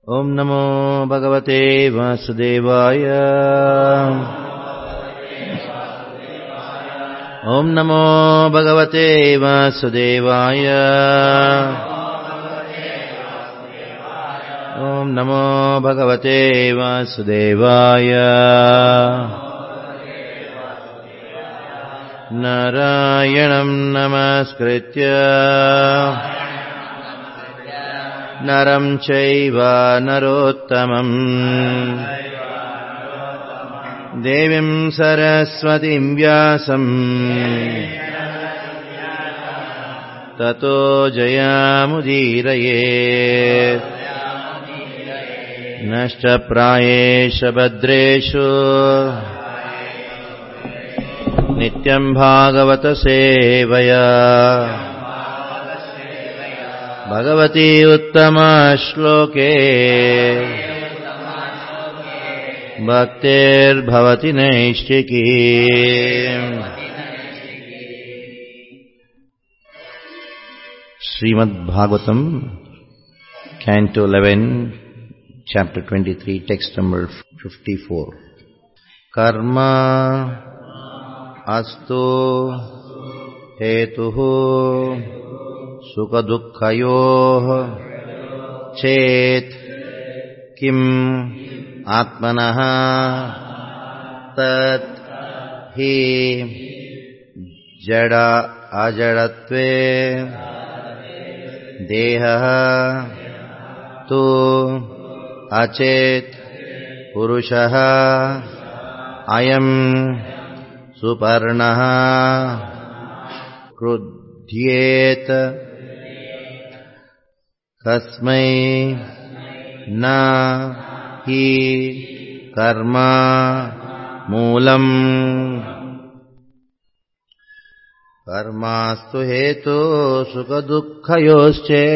ॐ नमो भगवते वासुदेवाय ॐ नमो भगवते वासुदेवाय ॐ नमो भगवते वासुदेवाय नारायणम् नमस्कृत्य नरम् चैव नरोत्तमम् देवीम् सरस्वतीम् व्यासम् ततो जयामुदीरये नष्टप्रायेष भद्रेषु नित्यम् भागवतसेवया Bhagwati उत्तमश्लोके भक्तिर्भवति नैष्टिकी श्रीमद्भागवतम् Canto 11, Chapter 23, Text number 54. Karma अस्तु हेतुः सुखदुःखयोः चेत् किम् आत्मनः तत् हि जड अजडत्वे देहः तु अचेत् पुरुषः अयम् सुपर्णः क्रुध्येत कस्मै न हि कर्म मूलम् कर्मास्तु हेतु सुखदुःखयोश्चे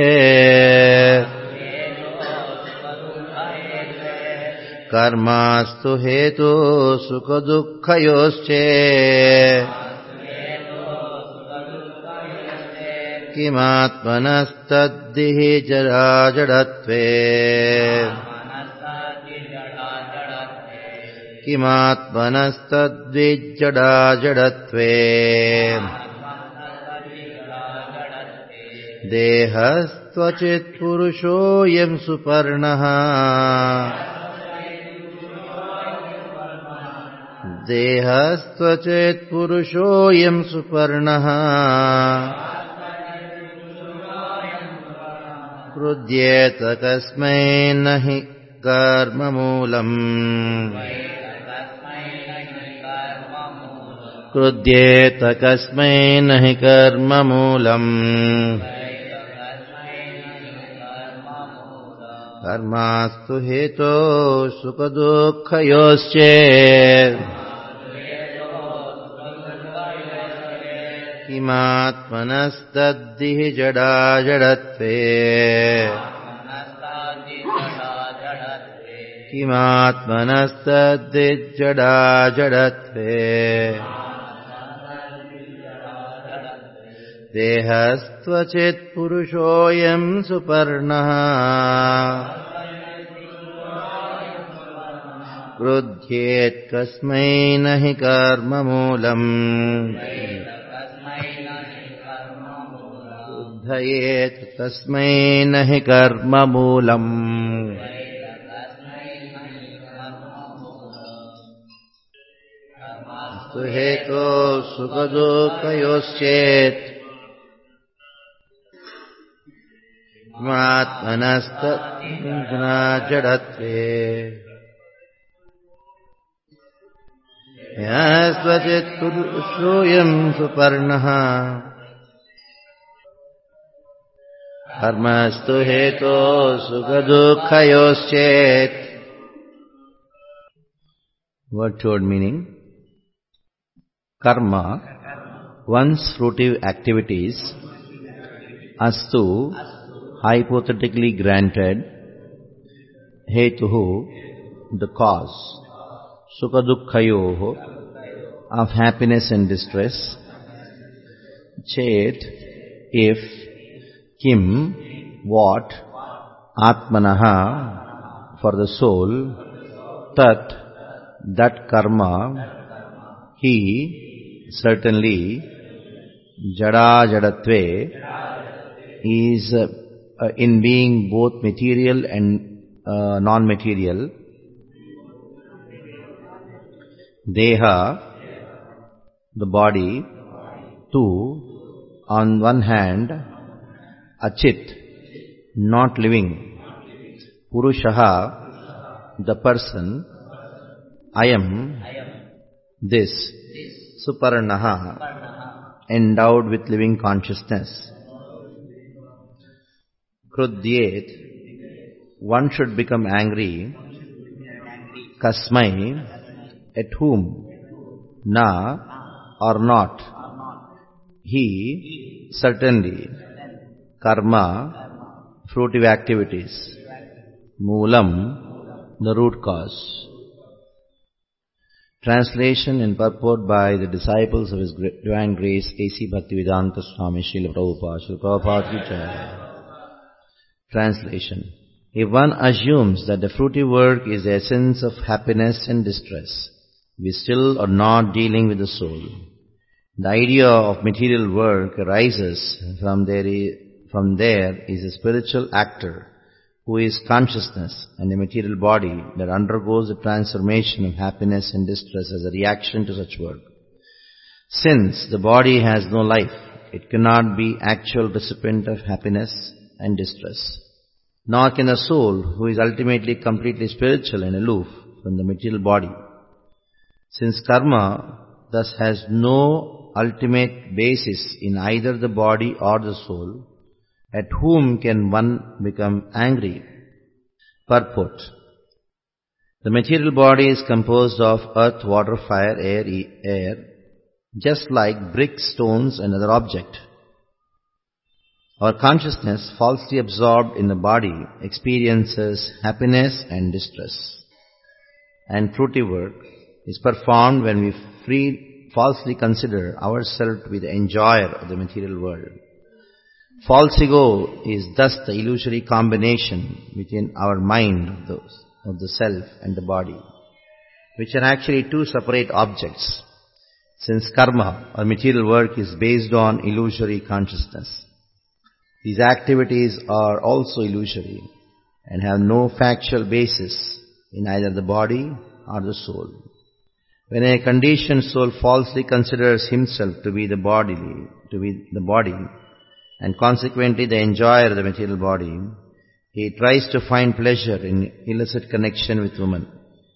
कर्मास्तु हेतु सुखदुःखयोश्चे किमात्मनस्तद्दिः जराजडत्वे किमात्मनस्तद्विज्जडाजडत्वे देहस्त्वचित्पुरुषोऽयम् सुपर्णः देहस्त्वचेत्पुरुषोऽयम् सुपर्णः क्रुध्येत कस्मै न हि कर्ममूलम् क्रुध्येत कस्मै न हि कर्ममूलम् कर्मास्तु हेतो सुखदुःखयोश्चे किमात्मनस्तद्दिः जडाजडत्वे किमात्मनस्तद्दिज्जडाजडत्वे देहस्त्वचित्पुरुषोऽयम् सुपर्णः क्रुध्येत् कस्मै न हि कर्ममूलम् क्रुद्धयेत् तस्मै न हि कर्ममूलम् अस्तु हेतो सुखदुःखयोश्चेत् जडत्वे यस्त्वचित्पुरुषोऽयम् सुपर्णः कर्मस्तु हेतो सुखदुःखयोश्चेत् Word word meaning Karma, one's fruitive activities, astu, hypothetically granted, hetuhu, the cause, sukadukhayoho, of happiness and distress, chet, if, kim, what, atmanaha, for the soul, tat, that karma, he certainly jada jadatve is uh, uh, in being both material and uh, non-material. Deha, the body, two, on one hand, achit, not living. Purushaha, the person, I am, this, Suparnaha, endowed with living consciousness. Krudyet, one should become angry. Kasmai, at whom? Na, or not. He, certainly. Karma, fruitive activities. Moolam, the root cause. Translation and purport by the disciples of His Divine Grace A.C. Bhaktivedanta Swami Srila Prabhupada. Srila Prabhupada Ki Jai. Translation. If one assumes that the fruitive work is the essence of happiness and distress, we still are not dealing with the soul. The idea of material work arises from there, from there is a spiritual actor who is consciousness and a material body that undergoes the transformation of happiness and distress as a reaction to such work. Since the body has no life, it cannot be actual recipient of happiness and distress. Nor can a soul who is ultimately completely spiritual and aloof from the material body. Since karma thus has no ultimate basis in either the body or the soul, at whom can one become angry? Purport. The material body is composed of earth, water, fire, air, air, just like bricks, stones and other object. Our consciousness, falsely absorbed in the body, experiences happiness and distress. And fruitive work is performed when we free, falsely consider ourselves to be the enjoyer of the material world. False ego is thus the illusory combination within our mind of the, of the self and the body, which are actually two separate objects, since karma or material work is based on illusory consciousness. These activities are also illusory and have no factual basis in either the body or the soul. When a conditioned soul falsely considers himself to be the body, to be the body, and consequently the enjoyer of the material body, he tries to find pleasure in illicit connection with woman.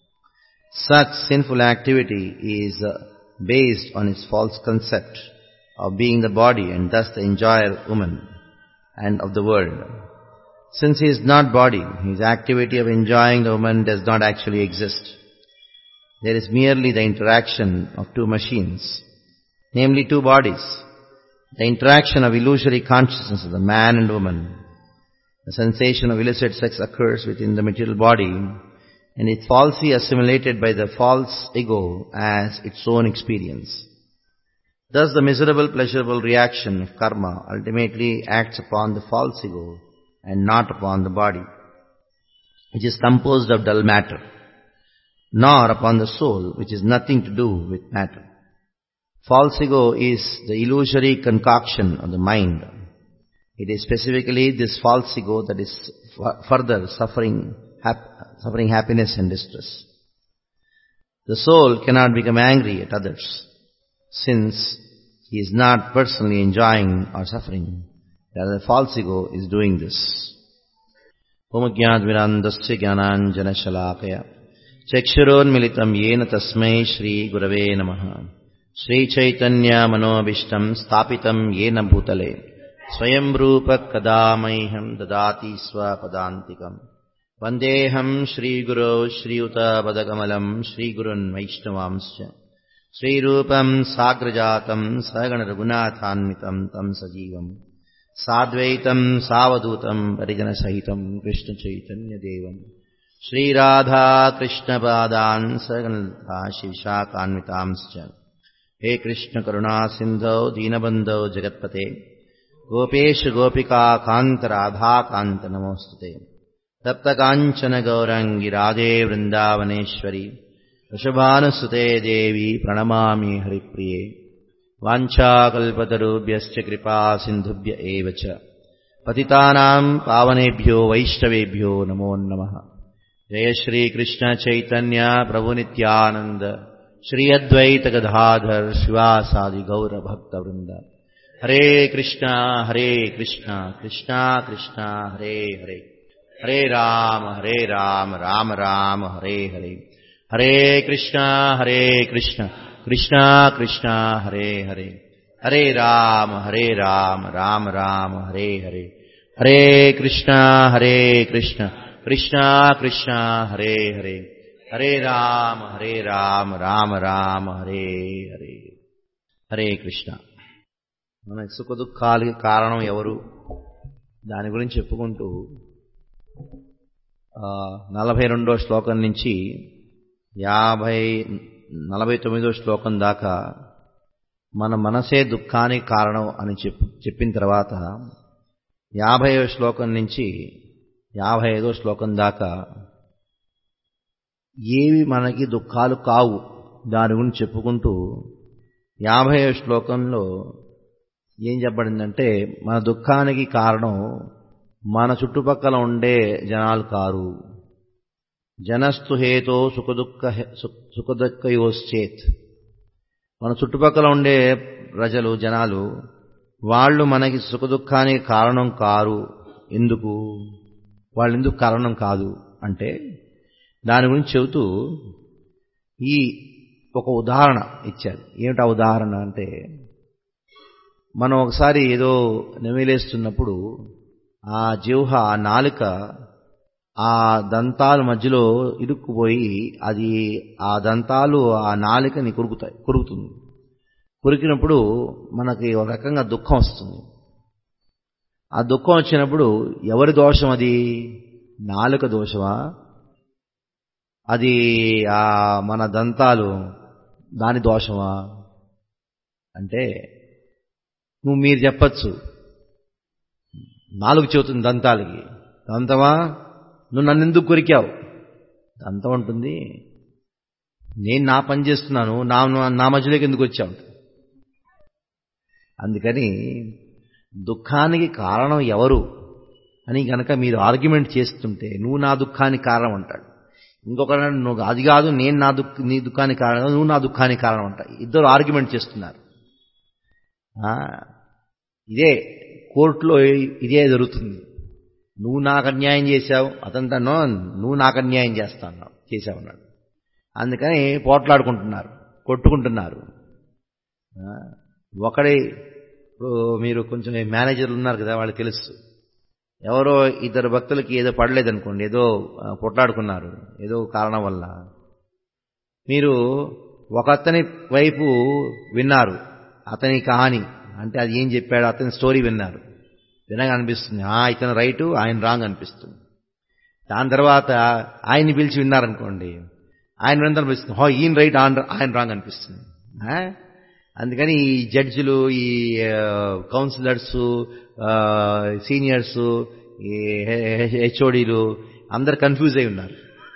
Such sinful activity is uh, based on his false concept of being the body and thus the enjoyer of woman and of the world. Since he is not body, his activity of enjoying the woman does not actually exist. There is merely the interaction of two machines, namely two bodies, the interaction of illusory consciousness of the man and woman. The sensation of illicit sex occurs within the material body and is falsely assimilated by the false ego as its own experience. Thus the miserable pleasurable reaction of karma ultimately acts upon the false ego and not upon the body, which is composed of dull matter, nor upon the soul, which is nothing to do with matter. False ego is the illusory concoction of the mind. It is specifically this false ego that is further suffering, hap- suffering happiness and distress. The soul cannot become angry at others, since he is not personally enjoying or suffering. Rather, the false ego is doing this. ओमज्ञाद्विरान्दस्य ज्ञानाञ्जनशलाकय चक्षुरोन्मिलितम् येन तस्मै श्रीगुरवे नमः श्रीचैतन्यमनोभीष्टम् स्थापितम् येन भूतले स्वयम् रूप कदा मह्यम् ददाति स्वपदान्तिकम् वन्देऽहम् श्रीगुरो श्रीयुतपदकमलम् श्रीगुरुन् वैष्णवांश्च श्रीरूपम् साग्रजातम् सगणरघुनाथान्वितम् तम् सजीवम् साद्वैतम् सावधूतम् परिजनसहितम् कृष्णचैतन्यदेवम् श्रीराधाकृष्णपादान् सगणलता शिशाकान्वितांश्च हे कृष्णकरुणासिन्धौ दीनबन्धौ जगत्पते गोपेश गोपिका कान्त राधाकान्त नमोऽस्तु ते తప్తకాంచన గౌరంగి రాధే వృందావనేశ్వరి వృషభానుసుతే దేవి ప్రణమామి హరిప్రియే వాంఛాకల్పతరుభ్యశ్చ కృపా సింధుభ్య ఏవ చ పతితానాం పావనేభ్యో వైష్ణవేభ్యో నమో నమః జయ శ్రీ కృష్ణ చైతన్య ప్రభు నిత్యానంద శ్రీ అద్వైత గదాధర్ శివాసాది గౌర భక్త వృంద హరే కృష్ణ హరే కృష్ణ కృష్ణ కృష్ణ హరే హరే హరే రామ హరే రామ రామ రామ హరే హరే హరే కృష్ణ హరే కృష్ణ కృష్ణ కృష్ణ హరే హరే హరే రామ హరే రామ రామ రామ హరే హరే హరే కృష్ణ హరే కృష్ణ కృష్ణ కృష్ణ హరే హరే హరే రామ హరే రామ రామ రామ హరే హరే హరే కృష్ణ మన సుఖ దుఃఖాలకి కారణం ఎవరు దాని గురించి చెప్పుకుంటూ నలభై రెండో శ్లోకం నుంచి యాభై నలభై తొమ్మిదో శ్లోకం దాకా మన మనసే దుఃఖానికి కారణం అని చెప్పు చెప్పిన తర్వాత యాభై శ్లోకం నుంచి యాభై ఐదో శ్లోకం దాకా ఏవి మనకి దుఃఖాలు కావు దాని గురించి చెప్పుకుంటూ యాభై శ్లోకంలో ఏం చెప్పబడిందంటే మన దుఃఖానికి కారణం మన చుట్టుపక్కల ఉండే జనాలు కారు జనస్తు హేతో సుఖదుఃఖ సుఖదుఃఖయోశ్చేత్ మన చుట్టుపక్కల ఉండే ప్రజలు జనాలు వాళ్ళు మనకి సుఖదుఖానికి కారణం కారు ఎందుకు వాళ్ళు ఎందుకు కారణం కాదు అంటే దాని గురించి చెబుతూ ఈ ఒక ఉదాహరణ ఇచ్చారు ఏమిటా ఉదాహరణ అంటే మనం ఒకసారి ఏదో నెమిలేస్తున్నప్పుడు ఆ జిహ్వ ఆ నాలుక ఆ దంతాల మధ్యలో ఇరుక్కుపోయి అది ఆ దంతాలు ఆ నాలికని కొరుకుతాయి కొరుకుతుంది కొరికినప్పుడు మనకి ఒక రకంగా దుఃఖం వస్తుంది ఆ దుఃఖం వచ్చినప్పుడు ఎవరి దోషం అది నాలుక దోషమా అది ఆ మన దంతాలు దాని దోషమా అంటే నువ్వు మీరు చెప్పచ్చు నాలుగు చెబుతుంది దంతాలకి దంతమా నువ్వు నన్ను ఎందుకు కొరికావు దంతం ఉంటుంది నేను నా పని చేస్తున్నాను నా నా మధ్యలోకి ఎందుకు వచ్చావు అందుకని దుఃఖానికి కారణం ఎవరు అని గనక మీరు ఆర్గ్యుమెంట్ చేస్తుంటే నువ్వు నా దుఃఖానికి కారణం అంటాడు ఇంకొకరు నువ్వు అది కాదు నేను నా దుఃఖ నీ దుఃఖానికి కారణం నువ్వు నా దుఃఖానికి కారణం అంటాడు ఇద్దరు ఆర్గ్యుమెంట్ చేస్తున్నారు ఇదే కోర్టులో ఇదే జరుగుతుంది నువ్వు నాకు అన్యాయం చేశావు అతంతనో నువ్వు నాకు అన్యాయం చేస్తాను చేశావన్నాడు అందుకని పోట్లాడుకుంటున్నారు కొట్టుకుంటున్నారు ఒకడే ఇప్పుడు మీరు కొంచెం మేనేజర్లు ఉన్నారు కదా వాళ్ళకి తెలుసు ఎవరో ఇద్దరు భక్తులకి ఏదో పడలేదనుకోండి ఏదో పొట్లాడుకున్నారు ఏదో కారణం వల్ల మీరు ఒక అతని వైపు విన్నారు అతని కహాని అంటే అది ఏం చెప్పాడు అతని స్టోరీ విన్నారు వినగా అనిపిస్తుంది ఇతను రైటు ఆయన రాంగ్ అనిపిస్తుంది దాని తర్వాత ఆయన్ని పిలిచి విన్నారనుకోండి ఆయన వినంత అనిపిస్తుంది హో ఈయన రైట్ ఆయన రాంగ్ అనిపిస్తుంది అందుకని ఈ జడ్జిలు ఈ కౌన్సిలర్స్ సీనియర్స్ ఈ హెచ్ఓడీలు అందరు కన్ఫ్యూజ్ అయి ఉన్నారు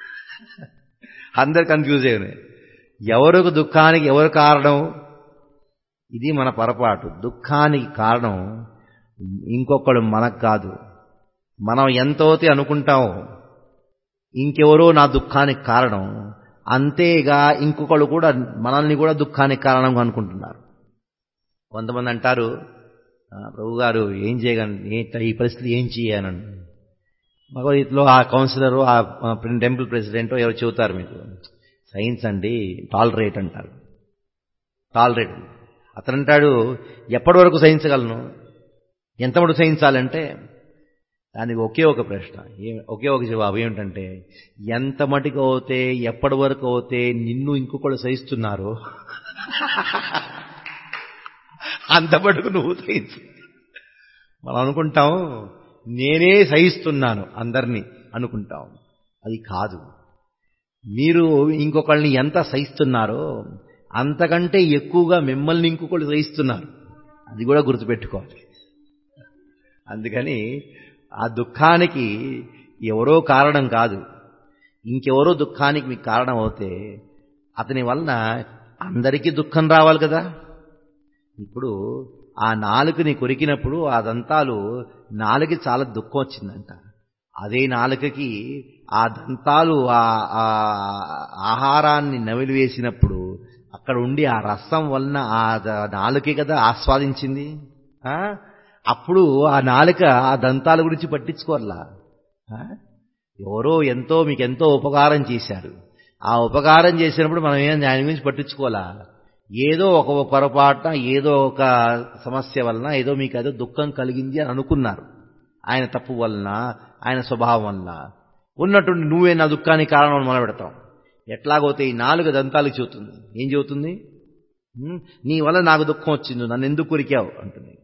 అందరు కన్ఫ్యూజ్ అయి ఉన్నాయి ఎవరికి దుఃఖానికి ఎవరు కారణం ఇది మన పొరపాటు దుఃఖానికి కారణం ఇంకొకడు మనకు కాదు మనం ఎంతోతే అనుకుంటామో ఇంకెవరో నా దుఃఖానికి కారణం అంతేగా ఇంకొకళ్ళు కూడా మనల్ని కూడా దుఃఖానికి కారణంగా అనుకుంటున్నారు కొంతమంది అంటారు ప్రభు గారు ఏం చేయగలను ఈ పరిస్థితి ఏం చేయను భగవద్గీతలో ఆ కౌన్సిలరు ఆ టెంపుల్ ప్రెసిడెంట్ ఎవరు చెబుతారు మీకు సైన్స్ అండి టాలరేట్ అంటారు టాలరేట్ అతను అంటాడు ఎప్పటి వరకు సహించగలను ఎంతమటు సహించాలంటే దానికి ఒకే ఒక ప్రశ్న ఒకే ఒక జవాబు ఏమిటంటే ఎంత మటుకు అవుతే ఎప్పటి వరకు అవుతే నిన్ను ఇంకొకళ్ళు సహిస్తున్నారో అంత మటుకు నువ్వు సహించు మనం అనుకుంటాం నేనే సహిస్తున్నాను అందరినీ అనుకుంటాం అది కాదు మీరు ఇంకొకళ్ళని ఎంత సహిస్తున్నారో అంతకంటే ఎక్కువగా మిమ్మల్ని ఇంకొకళ్ళు సహిస్తున్నారు అది కూడా గుర్తుపెట్టుకోవాలి అందుకని ఆ దుఃఖానికి ఎవరో కారణం కాదు ఇంకెవరో దుఃఖానికి మీకు కారణం అవుతే అతని వలన అందరికీ దుఃఖం రావాలి కదా ఇప్పుడు ఆ నాలుకని కొరికినప్పుడు ఆ దంతాలు నాలుకి చాలా దుఃఖం వచ్చిందంట అదే నాలుకకి ఆ దంతాలు ఆ ఆ ఆహారాన్ని నవిలివేసినప్పుడు అక్కడ ఉండి ఆ రసం వలన ఆ ద- నాలుకే కదా ఆస్వాదించింది ఆ? అప్పుడు ఆ నాలుక ఆ దంతాల గురించి పట్టించుకోర్లా ఆ? ఎవరో ఎంతో మీకు ఎంతో ఉపకారం చేశారు ఆ ఉపకారం చేసినప్పుడు మనం ఏం దాని గురించి పట్టించుకోవాలా ఏదో ఒక పొరపాటున ఏదో ఒక సమస్య వలన ఏదో మీకు ఏదో దుఃఖం కలిగింది అని అనుకున్నారు ఆయన తప్పు వలన ఆయన స్వభావం వలన ఉన్నట్టుండి నువ్వే నా దుఃఖానికి కారణం అని మొదలు పెడతాం ఎట్లాగోతే ఈ నాలుగు దంతాలకు చెబుతుంది ఏం చెబుతుంది ఉమ్, నీ వల్ల నాకు దుఃఖం వచ్చింది నన్ను ఎందుకు కొరికావు అంటుంది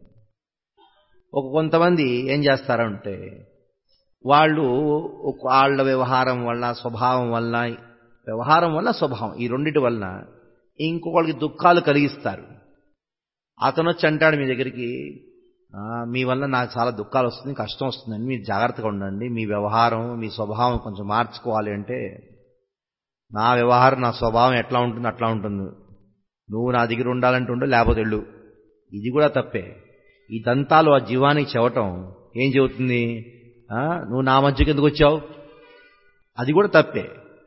ఒక కొంతమంది ఏం చేస్తారంటే వాళ్ళు ఒక వాళ్ళ వ్యవహారం వల్ల స్వభావం వల్ల వ్యవహారం వల్ల స్వభావం ఈ రెండిటి వలన ఇంకొకళ్ళకి దుఃఖాలు కలిగిస్తారు అతను వచ్చి అంటాడు మీ దగ్గరికి "ఆ, మీ వల్ల నాకు చాలా దుఃఖాలు వస్తుంది కష్టం వస్తుందండి మీరు జాగ్రత్తగా ఉండండి మీ వ్యవహారం మీ స్వభావం కొంచెం మార్చుకోవాలి అంటే నా వ్యవహారం నా స్వభావం ఎట్లా ఉంటుంది అట్లా ఉంటుంది నువ్వు నా దగ్గర ఉండాలంటే ఉండు లేకపోతే వెళ్ళు ఇది కూడా తప్పే ఈ దంతాలు ఆ జీవానికి చెవటం ఏం చెబుతుంది ఆ, నువ్వు నా మధ్యకి ఎందుకు వచ్చావు అది కూడా తప్పే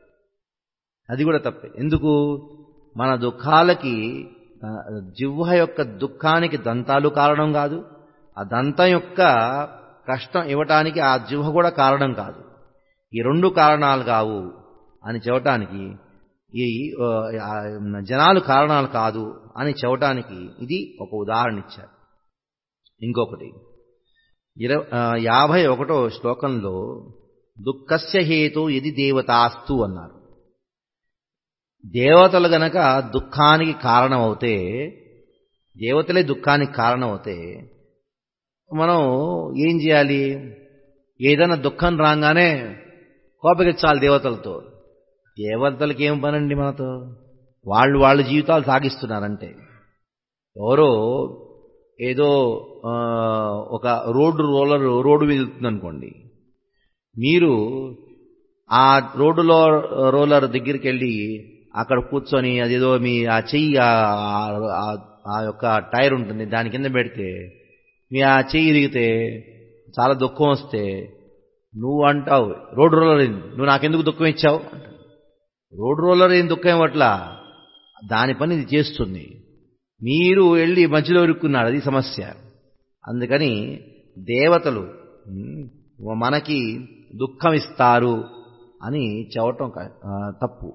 అది కూడా తప్పే ఎందుకు మన దుఃఖాలకి ఆ, జిహ్వ యొక్క దుఃఖానికి దంతాలు కారణం కాదు ఆ దంతం యొక్క కష్టం ఇవ్వటానికి ఆ జిహ్వ కూడా కారణం కాదు ఈ రెండు కారణాలు కావు అని చెప్పటానికి ఈ ఆ, ఆ, జనాలు కారణాలు కాదు అని చెప్పటానికి ఇది ఒక ఉదాహరణ ఇచ్చారు ఇంకొకటి ఇరవ ఆ, యాభై ఒకటో శ్లోకంలో దుఃఖస్య హేతు ఇది దేవతాస్తు అన్నారు దేవతలు గనక దుఃఖానికి కారణమవుతే దేవతలే దుఃఖానికి కారణమవుతే మనం ఏం చేయాలి ఏదైనా దుఃఖం రాగానే కోపగించాలి దేవతలతో దేవతలకి ఏం పనండి మనతో వాళ్ళు వాళ్ళ జీవితాలు సాగిస్తున్నారంటే ఎవరో ఏదో ఆ, ఒక రోడ్డు రోలర్ రోడ్డు మీద వెళ్తుంది అనుకోండి మీరు ఆ రోడ్డులో రోలర్ దగ్గరికి వెళ్ళి అక్కడ కూర్చొని అదేదో మీ ఆ చెయ్యి ఆ- ఆ- ఆ యొక్క టైర్ ఉంటుంది దాని కింద పెడితే మీ ఆ చెయ్యి ఇరిగితే చాలా దుఃఖం వస్తే నువ్వు అంటావు రోడ్డు రోలర్ ఏంది? నువ్వు నాకెందుకు దుఃఖం ఇచ్చావు అంటావు. రోడ్డు రోలర్ ఏం దుఃఖం ఇవ్వట్లా దాని పని ఇది చేస్తుంది మీరు వెళ్ళి మధ్యలో ఇరుక్కున్నారు అది సమస్య అందుకని దేవతలు ఉమ్, మనకి దుఃఖం ఇస్తారు అని చెప్పటం క- ఆ, తప్పు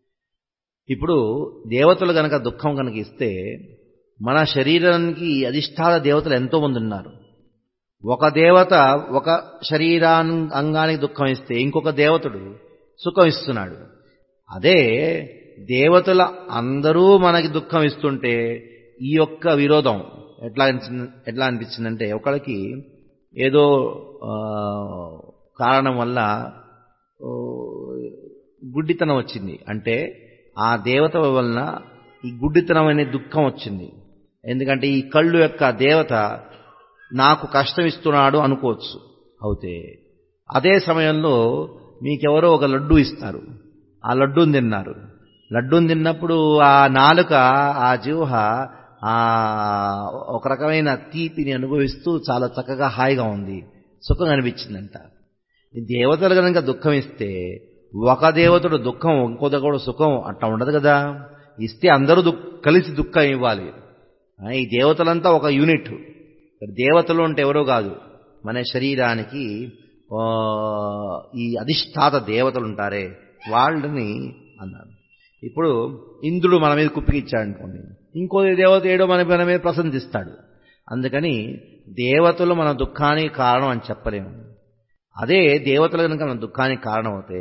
ఇప్పుడు దేవతలు గనక దుఃఖం కనుక ఇస్తే మన శరీరానికి అధిష్టాన దేవతలు ఎంతో మంది ఉన్నారు ఒక దేవత ఒక శరీరాన్ అంగానికి దుఃఖం ఇస్తే ఇంకొక దేవతడు సుఖం ఇస్తున్నాడు అదే దేవతల అందరూ మనకి దుఃఖం ఇస్తుంటే ఈ యొక్క విరోధం ఎట్లా అనిపించింది ఎట్లా అనిపించిందంటే ఒకళ్ళకి ఏదో ఆ, కారణం వల్ల ఓ, గుడ్డితనం వచ్చింది అంటే ఆ దేవత వలన ఈ గుడ్డితనం అనే దుఃఖం వచ్చింది ఎందుకంటే ఈ కళ్ళు యొక్క దేవత నాకు కష్టం ఇస్తున్నాడు అనుకోవచ్చు అవుతే అదే సమయంలో మీకెవరో ఒక లడ్డు ఇస్తారు ఆ లడ్డూని తిన్నారు లడ్డూని తిన్నప్పుడు ఆ నాలుక ఆ జీవ ఆ ఒక రకమైన తీపిని అనుభవిస్తూ చాలా చక్కగా హాయిగా ఉంది సుఖం అనిపించిందంట ఈ దేవతలు కనుక దుఃఖం ఇస్తే ఒక దేవతడు దుఃఖం ఇంకో దగ్గర సుఖం అట్లా ఉండదు కదా ఇస్తే అందరూ దుఃఖ కలిసి దుఃఖం ఇవ్వాలి ఆ, ఈ దేవతలంతా ఒక యూనిట్ దేవతలు అంటే ఎవరో కాదు మన శరీరానికి ఆ, ఈ అధిష్టాత దేవతలు ఉంటారే వాళ్ళని అన్నారు ఇప్పుడు ఇంద్రుడు మన మీద కుప్పికిచ్చాడు అనుకోండి ఇంకో దేవత ఏడో మన మన మీద ప్రశంసిస్తాడు అందుకని దేవతలు మన దుఃఖానికి కారణం అని చెప్పలేము అదే దేవతలు కనుక మన దుఃఖానికి కారణం అవుతే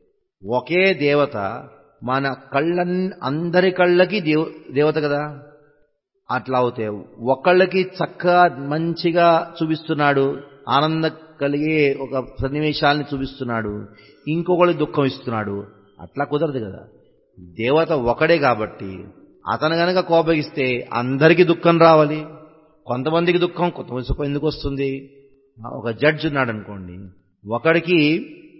ఒకే దేవత మన కళ్ళన్ అందరి కళ్ళకి దేవ దేవత కదా అట్లా అవుతే ఒకళ్ళకి చక్కగా మంచిగా చూపిస్తున్నాడు ఆనందం కలిగే ఒక సన్నివేశాలని చూపిస్తున్నాడు ఇంకొకళ్ళకి దుఃఖం ఇస్తున్నాడు అట్లా కుదరదు కదా దేవత ఒకడే కాబట్టి అతను గనక కోపగిస్తే అందరికీ దుఃఖం రావాలి కొంతమందికి దుఃఖం కొంతమంది సుఖం ఎందుకు వస్తుంది ఒక జడ్జ్ ఉన్నాడు అనుకోండి ఒకడికి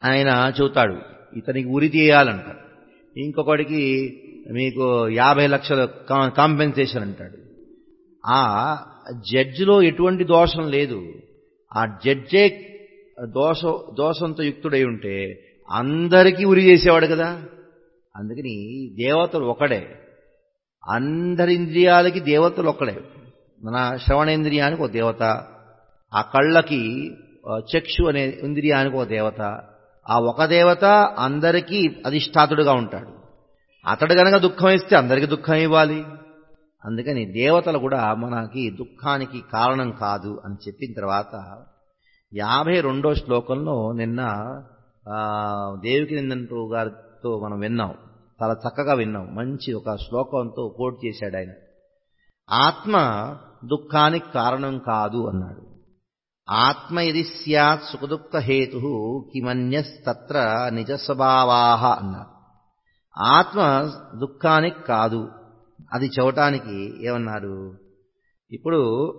ఆయన చెబుతాడు ఇతనికి ఉరి తీయాలంటాడు ఇంకొకడికి మీకు యాభై లక్షల కాంపెన్సేషన్ అంటాడు ఆ జడ్జిలో ఎటువంటి దోషం లేదు ఆ జడ్జే దోష దోషంతో యుక్తుడై ఉంటే అందరికీ ఉరి చేసేవాడు కదా అందుకని దేవతలు ఒకడే అందరి ఇంద్రియాలకి దేవతలు ఒక్కడే మన శ్రవణేంద్రియానికి ఒక దేవత ఆ కళ్ళకి చక్షు అనే ఇంద్రియానికి ఒక దేవత ఆ ఒక దేవత అందరికీ అధిష్టాతుడుగా ఉంటాడు అతడు గనక దుఃఖం ఇస్తే అందరికీ దుఃఖం ఇవ్వాలి అందుకని దేవతలు కూడా మనకి దుఃఖానికి కారణం కాదు అని చెప్పిన తర్వాత యాభై రెండో శ్లోకంలో నిన్న దేవికి నిందంటూ గారితో మనం విన్నాం చాలా చక్కగా విన్నాం మంచి ఒక శ్లోకంతో కోట్ చేశాడు ఆయన ఆత్మ దుఃఖానికి కారణం కాదు అన్నాడు ఆత్మ ఇది సత్ సుఖదుఃఖ హేతు కిమన్యస్తత్ర నిజ స్వభావాహ అన్నారు ఆత్మ దుఃఖానికి కాదు అది చూడటానికి ఏమన్నారు ఇప్పుడు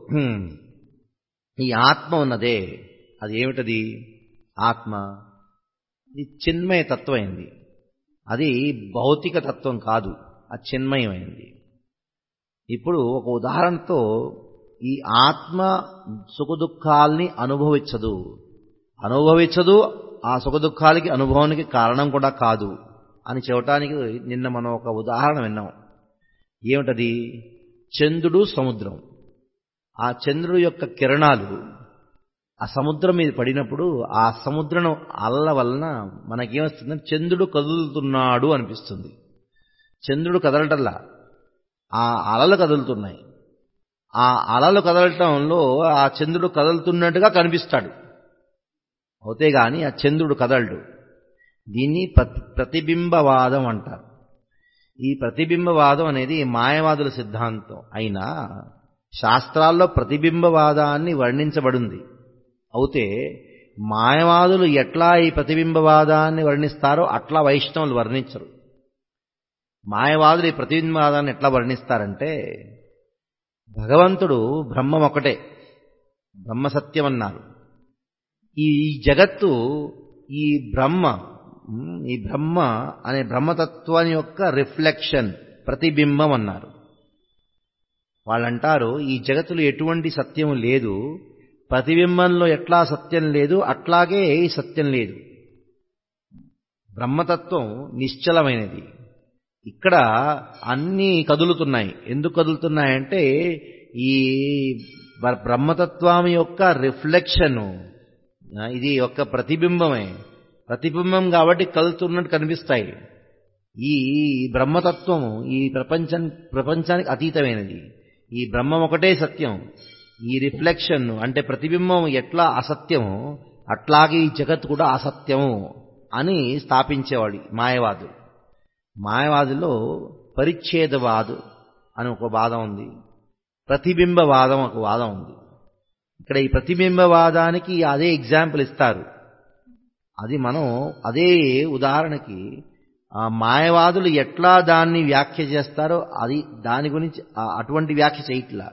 ఈ ఆత్మ ఉన్నదే అది ఏమిటది ఆత్మ ఇది చిన్మయ తత్వమైంది అది భౌతిక తత్వం కాదు అది చిన్మయమైంది ఇప్పుడు ఒక ఉదాహరణతో ఈ ఆత్మ సుఖదుఖాల్ని అనుభవించదు అనుభవించదు ఆ సుఖదుఖాలకి అనుభవానికి కారణం కూడా కాదు అని చెప్పటానికి నిన్న మనం ఒక ఉదాహరణ విన్నాం ఏమిటది చంద్రుడు సముద్రం ఆ చంద్రుడు యొక్క కిరణాలు ఆ సముద్రం మీద పడినప్పుడు ఆ సముద్రం అల్ల వలన మనకేమొస్తుందంటే చంద్రుడు కదులుతున్నాడు అనిపిస్తుంది చంద్రుడు కదలటల్లా ఆ అలలు కదులుతున్నాయి ఆ అలలు కదలటంలో ఆ చంద్రుడు కదులుతున్నట్టుగా కనిపిస్తాడు అవుతే గాని ఆ చంద్రుడు కదలడు దీన్ని ప్రతిబింబవాదం అంటారు ఈ ప్రతిబింబవాదం అనేది మాయవాదుల సిద్ధాంతం అయినా శాస్త్రాల్లో ప్రతిబింబవాదాన్ని వర్ణించబడింది అవుతే మాయవాదులు ఎట్లా ఈ ప్రతిబింబవాదాన్ని వర్ణిస్తారో అట్లా వైష్ణవులు వర్ణించరు మాయవాదులు ఈ ప్రతిబింబవాదాన్ని ఎట్లా వర్ణిస్తారంటే భగవంతుడు బ్రహ్మం ఒకటే బ్రహ్మ సత్యం అన్నారు ఈ జగత్తు ఈ బ్రహ్మ ఈ బ్రహ్మ అనే బ్రహ్మతత్వాన్ని యొక్క రిఫ్లెక్షన్ ప్రతిబింబం అన్నారు వాళ్ళంటారు ఈ జగత్తులో ఎటువంటి సత్యం లేదు ప్రతిబింబంలో ఎట్లా సత్యం లేదు అట్లాగే ఈ సత్యం లేదు బ్రహ్మతత్వం నిశ్చలమైనది ఇక్కడ అన్నీ కదులుతున్నాయి ఎందుకు కదులుతున్నాయంటే ఈ బ్రహ్మతత్వం యొక్క రిఫ్లెక్షన్ ఇది ఒక ప్రతిబింబమే ప్రతిబింబం కాబట్టి కదులుతున్నట్టు కనిపిస్తాయి ఈ బ్రహ్మతత్వం ఈ ప్రపంచం ప్రపంచానికి అతీతమైనది ఈ బ్రహ్మం ఒకటే సత్యం ఈ రిఫ్లెక్షన్ అంటే ప్రతిబింబం ఎట్లా అసత్యమో అట్లాగే ఈ జగత్ కూడా అసత్యము అని స్థాపించేవాడు మాయవాదులు మాయవాదుల్లో పరిచ్ఛేదవాదు అని ఒక వాదం ఉంది ప్రతిబింబవాదం ఒక వాదం ఉంది ఇక్కడ ఈ ప్రతిబింబవాదానికి అదే ఎగ్జాంపుల్ ఇస్తారు అది మనం అదే ఉదాహరణకి ఆ మాయవాదులు ఎట్లా దాన్ని వ్యాఖ్య చేస్తారో అది దాని గురించి అటువంటి వ్యాఖ్య చేయట్లా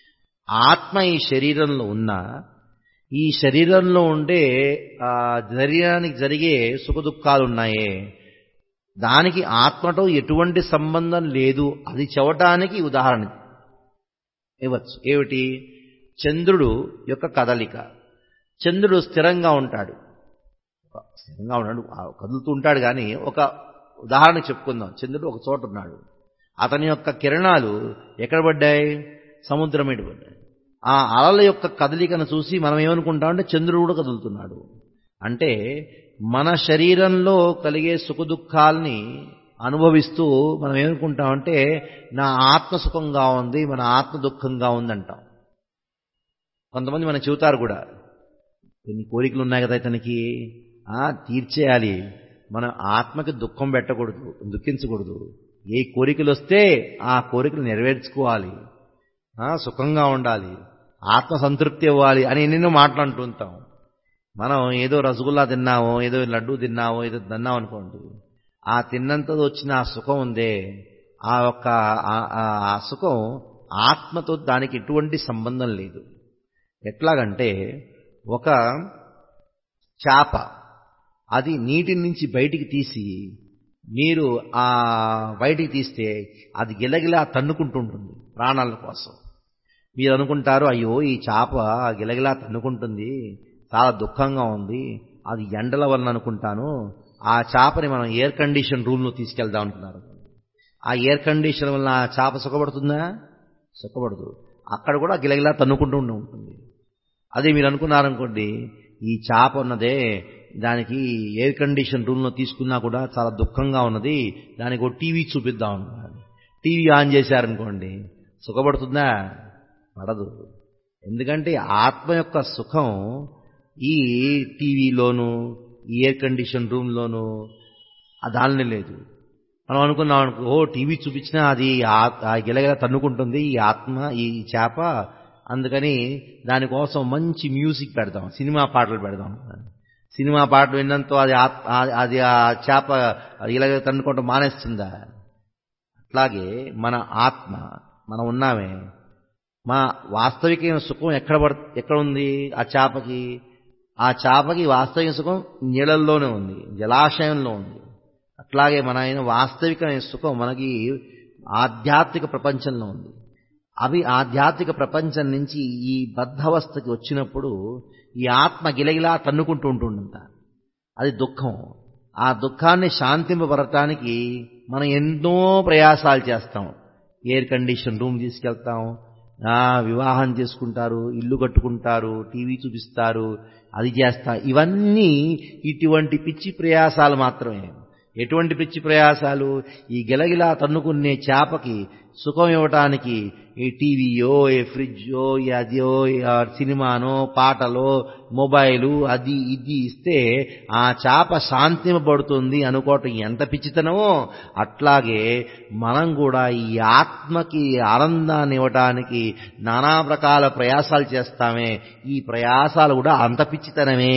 ఆత్మ ఈ శరీరంలో ఉన్న ఈ శరీరంలో ఉండే ఆ శరీరానికి జరిగే సుఖదుఖాలు ఉన్నాయే దానికి ఆత్మతో ఎటువంటి సంబంధం లేదు అది చెవటానికి ఉదాహరణ ఇవ్వచ్చు ఏమిటి చంద్రుడు యొక్క కదలిక చంద్రుడు స్థిరంగా ఉంటాడు స్థిరంగా ఉన్నాడు కదులుతూ ఉంటాడు కానీ ఒక ఉదాహరణ చెప్పుకుందాం చంద్రుడు ఒక చోట ఉన్నాడు అతని యొక్క కిరణాలు ఎక్కడ పడ్డాయి సముద్రం మీద పడ్డాయి ఆ అలల యొక్క కదలికను చూసి మనం ఏమనుకుంటామంటే చంద్రుడు కూడా కదులుతున్నాడు అంటే మన శరీరంలో కలిగే సుఖదుఖాల్ని అనుభవిస్తూ మనం ఏమనుకుంటామంటే నా ఆత్మ సుఖంగా ఉంది మన ఆత్మ దుఃఖంగా ఉందంటాం కొంతమంది మనం చెబుతారు కూడా కొన్ని కోరికలు ఉన్నాయి కదా ఇతనికి తీర్చేయాలి మన ఆత్మకి దుఃఖం పెట్టకూడదు దుఃఖించకూడదు ఏ కోరికలు వస్తే ఆ కోరికలు నెరవేర్చుకోవాలి సుఖంగా ఉండాలి ఆత్మ సంతృప్తి ఇవ్వాలి అని ఎన్నెన్నో మాట్లాడుతూ ఉంటాం మనం ఏదో రసగుల్లా తిన్నామో ఏదో లడ్డు తిన్నామో ఏదో తిన్నాం అనుకోండి ఆ తిన్నంతది వచ్చిన ఆ సుఖం ఉందే ఆ యొక్క ఆ సుఖం ఆత్మతో దానికి ఎటువంటి సంబంధం లేదు ఎట్లాగంటే ఒక చేప అది నీటి నుంచి బయటికి తీసి మీరు ఆ బయటికి తీస్తే అది గిలగిలా తన్నుకుంటుంటుంది ప్రాణాల కోసం మీరు అనుకుంటారు అయ్యో ఈ చేప గిలగిలా తన్నుకుంటుంది చాలా దుఃఖంగా ఉంది అది ఎండల వలన అనుకుంటాను ఆ చేపని మనం ఎయిర్ కండిషన్ రూమ్లో తీసుకెళ్దాం అనుకున్నారు ఆ ఎయిర్ కండిషన్ వలన ఆ చేప సుఖపడుతుందా సుఖపడదు అక్కడ కూడా గిలగిలా తన్నుకుంటూ ఉంటుంది అదే మీరు అనుకున్నారనుకోండి ఈ చేప ఉన్నదే దానికి ఎయిర్ కండిషన్ రూమ్లో తీసుకున్నా కూడా చాలా దుఃఖంగా ఉన్నది దానికి ఒక టీవీ చూపిద్దాం అనుకున్నాను టీవీ ఆన్ చేశారనుకోండి సుఖపడుతుందా పడదు ఎందుకంటే ఆత్మ యొక్క సుఖం ఈ టీవీలోను ఈ ఎయిర్ కండిషన్ రూమ్లోను ఆ దానిలో లేదు మనం అనుకున్నాం అనుకో ఓ టీవీ చూపించినా అది గిలగిల తన్నుకుంటుంది ఈ ఆత్మ ఈ చేప అందుకని దానికోసం మంచి మ్యూజిక్ పెడదాం సినిమా పాటలు పెడదాం సినిమా పాటలు విన్నంతో అది అది ఆ చేప ఇలాగ తన్నుకుంటూ మానేస్తుందా అట్లాగే మన ఆత్మ మనం ఉన్నామే మా వాస్తవికమైన సుఖం ఎక్కడ పడ ఎక్కడ ఉంది ఆ చేపకి ఆ చేపకి వాస్తవిక సుఖం నీళ్ళల్లోనే ఉంది జలాశయంలో ఉంది అట్లాగే మన అయిన వాస్తవికమైన సుఖం మనకి ఆధ్యాత్మిక ప్రపంచంలో ఉంది అవి ఆధ్యాత్మిక ప్రపంచం నుంచి ఈ బద్ధవస్థకి వచ్చినప్పుడు ఈ ఆత్మ గిలగిలా తన్నుకుంటూ ఉంటుందంట అది దుఃఖం ఆ దుఃఖాన్ని శాంతింపబడటానికి మనం ఎన్నో ప్రయాసాలు చేస్తాం ఎయిర్ కండిషన్ రూమ్ తీసుకెళ్తాం వివాహం చేసుకుంటారు ఇల్లు కట్టుకుంటారు టీవీ చూపిస్తారు అది చేస్తా ఇవన్నీ ఇటువంటి పిచ్చి ప్రయాసాలు మాత్రమే ఎటువంటి పిచ్చి ప్రయాసాలు ఈ గిలగిలా తన్నుకునే చేపకి సుఖం ఇవ్వటానికి ఈ టీవీయో ఏ ఫ్రిడ్జో అదో సినిమానో పాటలో మొబైలు అది ఇది ఇస్తే ఆ చేప శాంతింపబడుతుంది అనుకోవటం ఎంత పిచ్చితనమో అట్లాగే మనం కూడా ఈ ఆత్మకి ఆనందాన్ని ఇవ్వటానికి నానా రకాల ప్రయాసాలు చేస్తామే ఈ ప్రయాసాలు కూడా అంత పిచ్చితనమే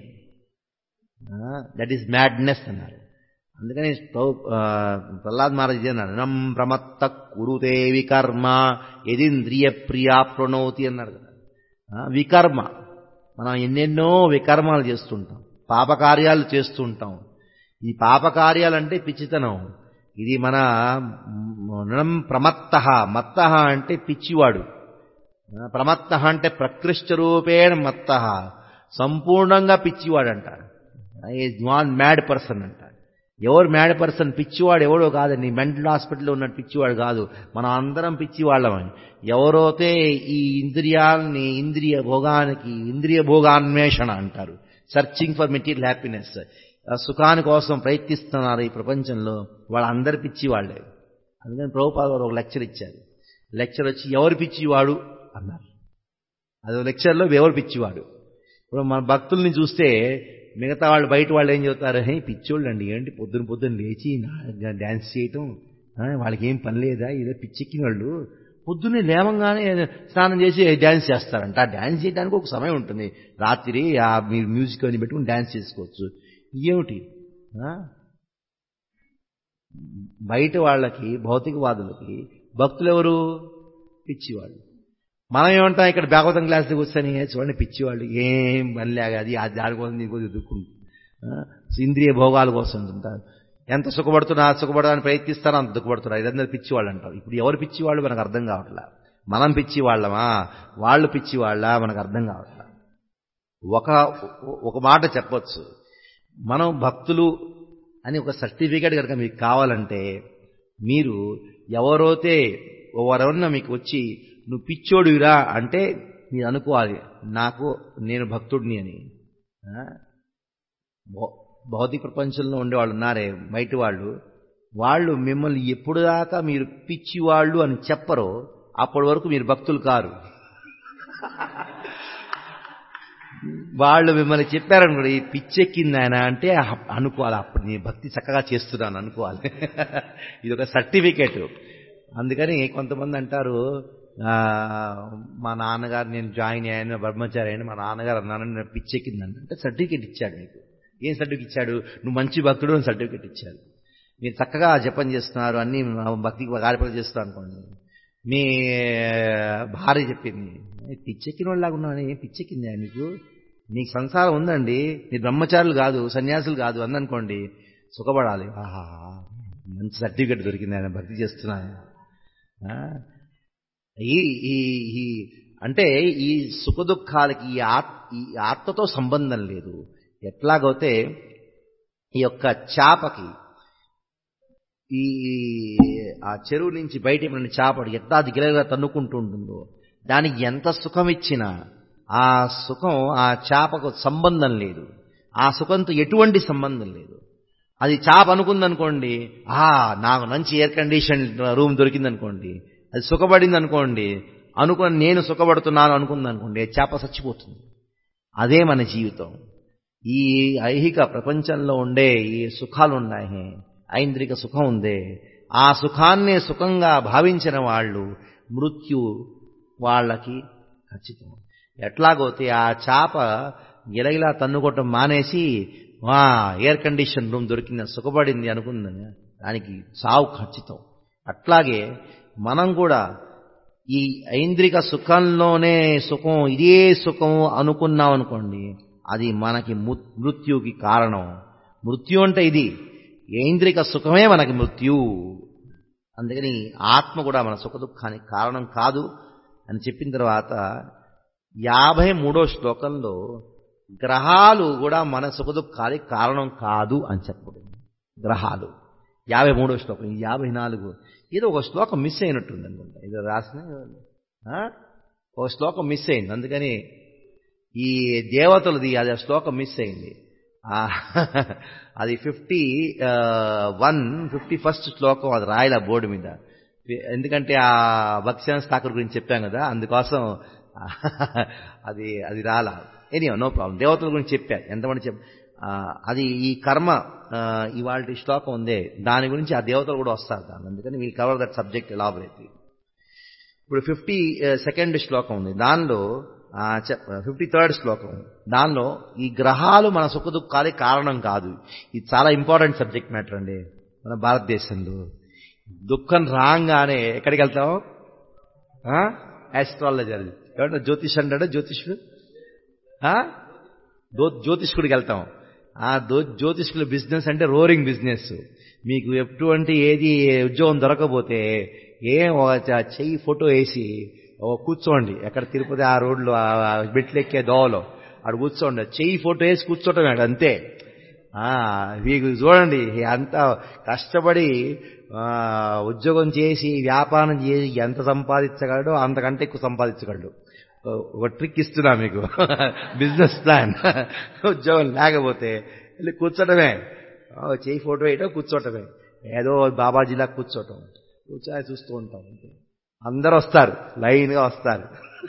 దట్ ఈస్ మ్యాడ్నెస్ అన్నారు అందుకని ప్రహ్లాద్ మహారాజ్ అన్నాడు నం ప్రమత్త కురుతే వికర్మ ఎదింద్రియ ప్రియా ప్రణోతి అన్నాడు కదా వికర్మ మనం ఎన్నెన్నో వికర్మాలు చేస్తుంటాం పాపకార్యాలు చేస్తుంటాం ఈ పాపకార్యాలంటే పిచ్చితనం ఇది మన నడం ప్రమత్త మత్త అంటే పిచ్చివాడు ప్రమత్త అంటే ప్రకృష్ట రూపేణ మత్త సంపూర్ణంగా పిచ్చివాడు అంటారు ఈజ్ నాన్ మ్యాడ్ పర్సన్ అంటారు ఎవరు మ్యాడ్ పర్సన్ పిచ్చివాడు ఎవడో కాదండి మెంటల్ హాస్పిటల్లో ఉన్న పిచ్చివాడు కాదు మనం అందరం పిచ్చివాళ్ళమని ఎవరైతే ఈ ఇంద్రియాలని ఇంద్రియ భోగానికి ఇంద్రియ భోగాన్వేషణ అంటారు సర్చింగ్ ఫర్ మెటీరియల్ హ్యాపీనెస్ సుఖాని కోసం ప్రయత్నిస్తున్నారు ఈ ప్రపంచంలో వాళ్ళందరి పిచ్చివాళ్లే అందుకని ప్రభుపాద గారు ఒక లెక్చర్ ఇచ్చారు లెక్చర్ వచ్చి ఎవరు పిచ్చివాడు అన్నారు అది లెక్చర్లో ఎవరు పిచ్చివాడు ఇప్పుడు మన భక్తుల్ని చూస్తే మిగతా వాళ్ళు బయట వాళ్ళు ఏం చెబుతారు హే పిచ్చోళ్ళు అండి ఏంటి పొద్దున పొద్దున్న లేచి డ్యాన్స్ చేయటం వాళ్ళకి ఏం పని లేదా ఏదో పిచ్చెక్కిన వాళ్ళు పొద్దున్నే లేవంగానే స్నానం చేసి డ్యాన్స్ చేస్తారంట ఆ డ్యాన్స్ చేయడానికి ఒక సమయం ఉంటుంది రాత్రి ఆ మీరు మ్యూజిక్ అని పెట్టుకుని డ్యాన్స్ చేసుకోవచ్చు ఏమిటి బయట వాళ్ళకి భౌతికవాదులకి భక్తులు ఎవరు పిచ్చివాళ్ళు మనం ఏమంటాం ఇక్కడ భాగవతం క్లాస్కి కూర్చొని చూడండి పిచ్చివాళ్ళు ఏం పనిలేగా అది దానికోసం దీనికోసం ఎదుర్కొంటారు ఇంద్రియ భోగాల కోసం ఉంటారు ఎంత సుఖపడుతున్నా సుఖపడడానికి ప్రయత్నిస్తారో అంత దుఃఖపడుతున్నారు ఇదంతా పిచ్చివాళ్ళు అంటారు ఇప్పుడు ఎవరు పిచ్చివాళ్ళు మనకు అర్థం కావట్లా మనం పిచ్చివాళ్ళమా వాళ్ళు పిచ్చివాళ్ళ మనకు అర్థం కావట్లా ఒక ఒక మాట చెప్పొచ్చు మనం భక్తులు అని ఒక సర్టిఫికేట్ కనుక మీకు కావాలంటే మీరు ఎవరైతే ఎవరెవరన్నా మీకు వచ్చి నువ్వు పిచ్చోడివిరా అంటే మీరు అనుకోవాలి నాకు నేను భక్తుడిని అని భౌతిక ప్రపంచంలో ఉండేవాళ్ళు ఉన్నారే బయట వాళ్ళు వాళ్ళు మిమ్మల్ని ఎప్పుడు దాకా మీరు పిచ్చివాళ్ళు అని చెప్పరో అప్పటి వరకు మీరు భక్తులు కారు వాళ్ళు మిమ్మల్ని చెప్పారనుకోండి ఈ పిచ్చెక్కింది ఆయన అంటే అనుకోవాలి అప్పుడు నేను భక్తి చక్కగా చేస్తున్నాను అనుకోవాలి ఇది ఒక సర్టిఫికేట్ అందుకని కొంతమంది అంటారు మా నాన్నగారు నేను జాయిన్ అయ్యాను బ్రహ్మచారి అయిన మా నాన్నగారు అన్నాను నేను పిచ్చెక్కిందంట అంటే సర్టిఫికేట్ ఇచ్చాడు మీకు ఏం సర్టిఫికేట్ ఇచ్చాడు నువ్వు మంచి భక్తుడు అని సర్టిఫికేట్ ఇచ్చాడు మీరు చక్కగా జపం చేస్తున్నారు అన్ని భక్తికి కార్యక్రమాలు చేస్తున్నారు అనుకోండి మీ భార్య చెప్పింది పిచ్చెక్కిన వాళ్ళలాగా ఉన్నావు ఏం పిచ్చెక్కిందా నీకు నీకు సంసారం ఉందండి నీ బ్రహ్మచారులు కాదు సన్యాసులు కాదు అందనుకోండి సుఖపడాలి ఆహా మంచి సర్టిఫికెట్ దొరికింది ఆయన భక్తి చేస్తున్నాను ఆ, ఈ ఈ ఈ అంటే ఈ సుఖదుఖాలకి ఈ ఆత్ ఈ ఆత్మతో సంబంధం లేదు ఎట్లాగైతే ఈ యొక్క చేపకి ఈ ఆ చెరువు నుంచి బయట మన చేపడు ఎట్లా అది గిలగిలా తన్నుకుంటూ ఉంటుందో దానికి ఎంత సుఖం ఇచ్చినా ఆ సుఖం ఆ చేపకు సంబంధం లేదు ఆ సుఖంతో ఎటువంటి సంబంధం లేదు అది చేప అనుకుందనుకోండి ఆ నాకు మంచి ఎయిర్ కండిషన్ రూమ్ దొరికిందనుకోండి అది సుఖపడింది అనుకోండి అనుకుని నేను సుఖపడుతున్నాను అనుకుందనుకోండి చేప చచ్చిపోతుంది అదే మన జీవితం ఈ ఐహిక ప్రపంచంలో ఉండే ఈ సుఖాలు ఉన్నాయి ఐంద్రిక సుఖం ఉందే ఆ సుఖాన్నే సుఖంగా భావించిన వాళ్ళు మృత్యు వాళ్ళకి ఖచ్చితం ఎట్లాగోతే ఆ చేప గిలగిలా తన్నుకోవటం మానేసి వా ఎయిర్ కండిషన్ రూమ్ దొరికింది సుఖపడింది అనుకుందని దానికి సావు ఖచ్చితం అట్లాగే మనం కూడా ఈ ఐంద్రిక సుఖంలోనే సుఖం ఇదే సుఖం అనుకున్నాం అనుకోండి అది మనకి ము- మృత్యుకి కారణం మృత్యు అంటే ఇది ఐంద్రిక సుఖమే మనకి మృత్యు అందుకని ఆత్మ కూడా మన సుఖ దుఃఖానికి కారణం కాదు అని చెప్పిన తర్వాత యాభై మూడో శ్లోకంలో గ్రహాలు కూడా మన సుఖ దుఃఖానికి కారణం కాదు అని చెప్పబడింది గ్రహాలు యాభై మూడో శ్లోకం ఈ యాభై నాలుగు ఏదో ఒక శ్లోకం మిస్ అయినట్టుంది అనుకుంటా ఇది రాసిన ఆ? ఒక శ్లోకం మిస్ అయింది అందుకని ఈ దేవతలది అది ఆ శ్లోకం మిస్ అయింది ఆ, అది ఫిఫ్టీ వన్ ఫిఫ్టీ ఫస్ట్ శ్లోకం అది రాయల బోర్డు మీద ఎందుకంటే ఆ భక్ష్యాన్ ఠాకూర్ గురించి చెప్పాం కదా అందుకోసం అది అది రాలా ఎనీ నో ప్రాబ్లం దేవతల గురించి చెప్పారు ఎంతమంది చెప్ ఆ, అది ఈ కర్మ ఇవాళ శ్లోకం ఉందే దాని గురించి ఆ దేవతలు కూడా వస్తారు దాని అందుకని we'll cover that subject elaborately ఇప్పుడు ఫిఫ్టీ సెకండ్ శ్లోకం ఉంది దానిలో ఫిఫ్టీ థర్డ్ శ్లోకం దానిలో ఈ గ్రహాలు మన సుఖ దుఃఖాలే కారణం కాదు ఇది చాలా ఇంపార్టెంట్ సబ్జెక్ట్ మ్యాటర్ అండి మన భారతదేశంలో దుఃఖం రాగానే ఎక్కడికి వెళ్తాం ఆస్ట్రాలజర్ ఏమంటే జ్యోతిష్ అంటాడు జ్యోతిష్కుడు ఆ? దో- జ్యోతిష్కుడికి వెళ్తాం ఆ దో జ్యోతిష్కుల బిజినెస్ అంటే రోరింగ్ బిజినెస్ మీకు ఎటువంటి ఏది ఉద్యోగం దొరకకపోతే ఏం ఒక చ- చెయ్యి ఫోటో వేసి ఓ కూర్చోండి ఎక్కడ తిరుపతి ఆ రోడ్లో ఆ మెట్లు ఎక్కే దోవలో అక్కడ కూర్చోండి చెయ్యి ఫోటో వేసి కూర్చోటమే అక్కడ అంతే ఆ, మీకు చూడండి అంత కష్టపడి ఆ, ఉద్యోగం చేసి వ్యాపారం చేసి ఎంత సంపాదించగలడో అంతకంటే ఎక్కువ సంపాదించగలడు ఒక ట్రిక్ ఇస్తున్నా మీకు బిజినెస్ ప్లాన్ ఉద్యోగం లేకపోతే వెళ్ళి కూర్చోటమే ఆ, చేయి ఫోటో వేయటం కూర్చోటమే ఏదో బాబాజీలా కూర్చోటం కూర్చొని చూస్తూ ఉంటాం అంతే. అందరూ వస్తారు లైన్గా వస్తారు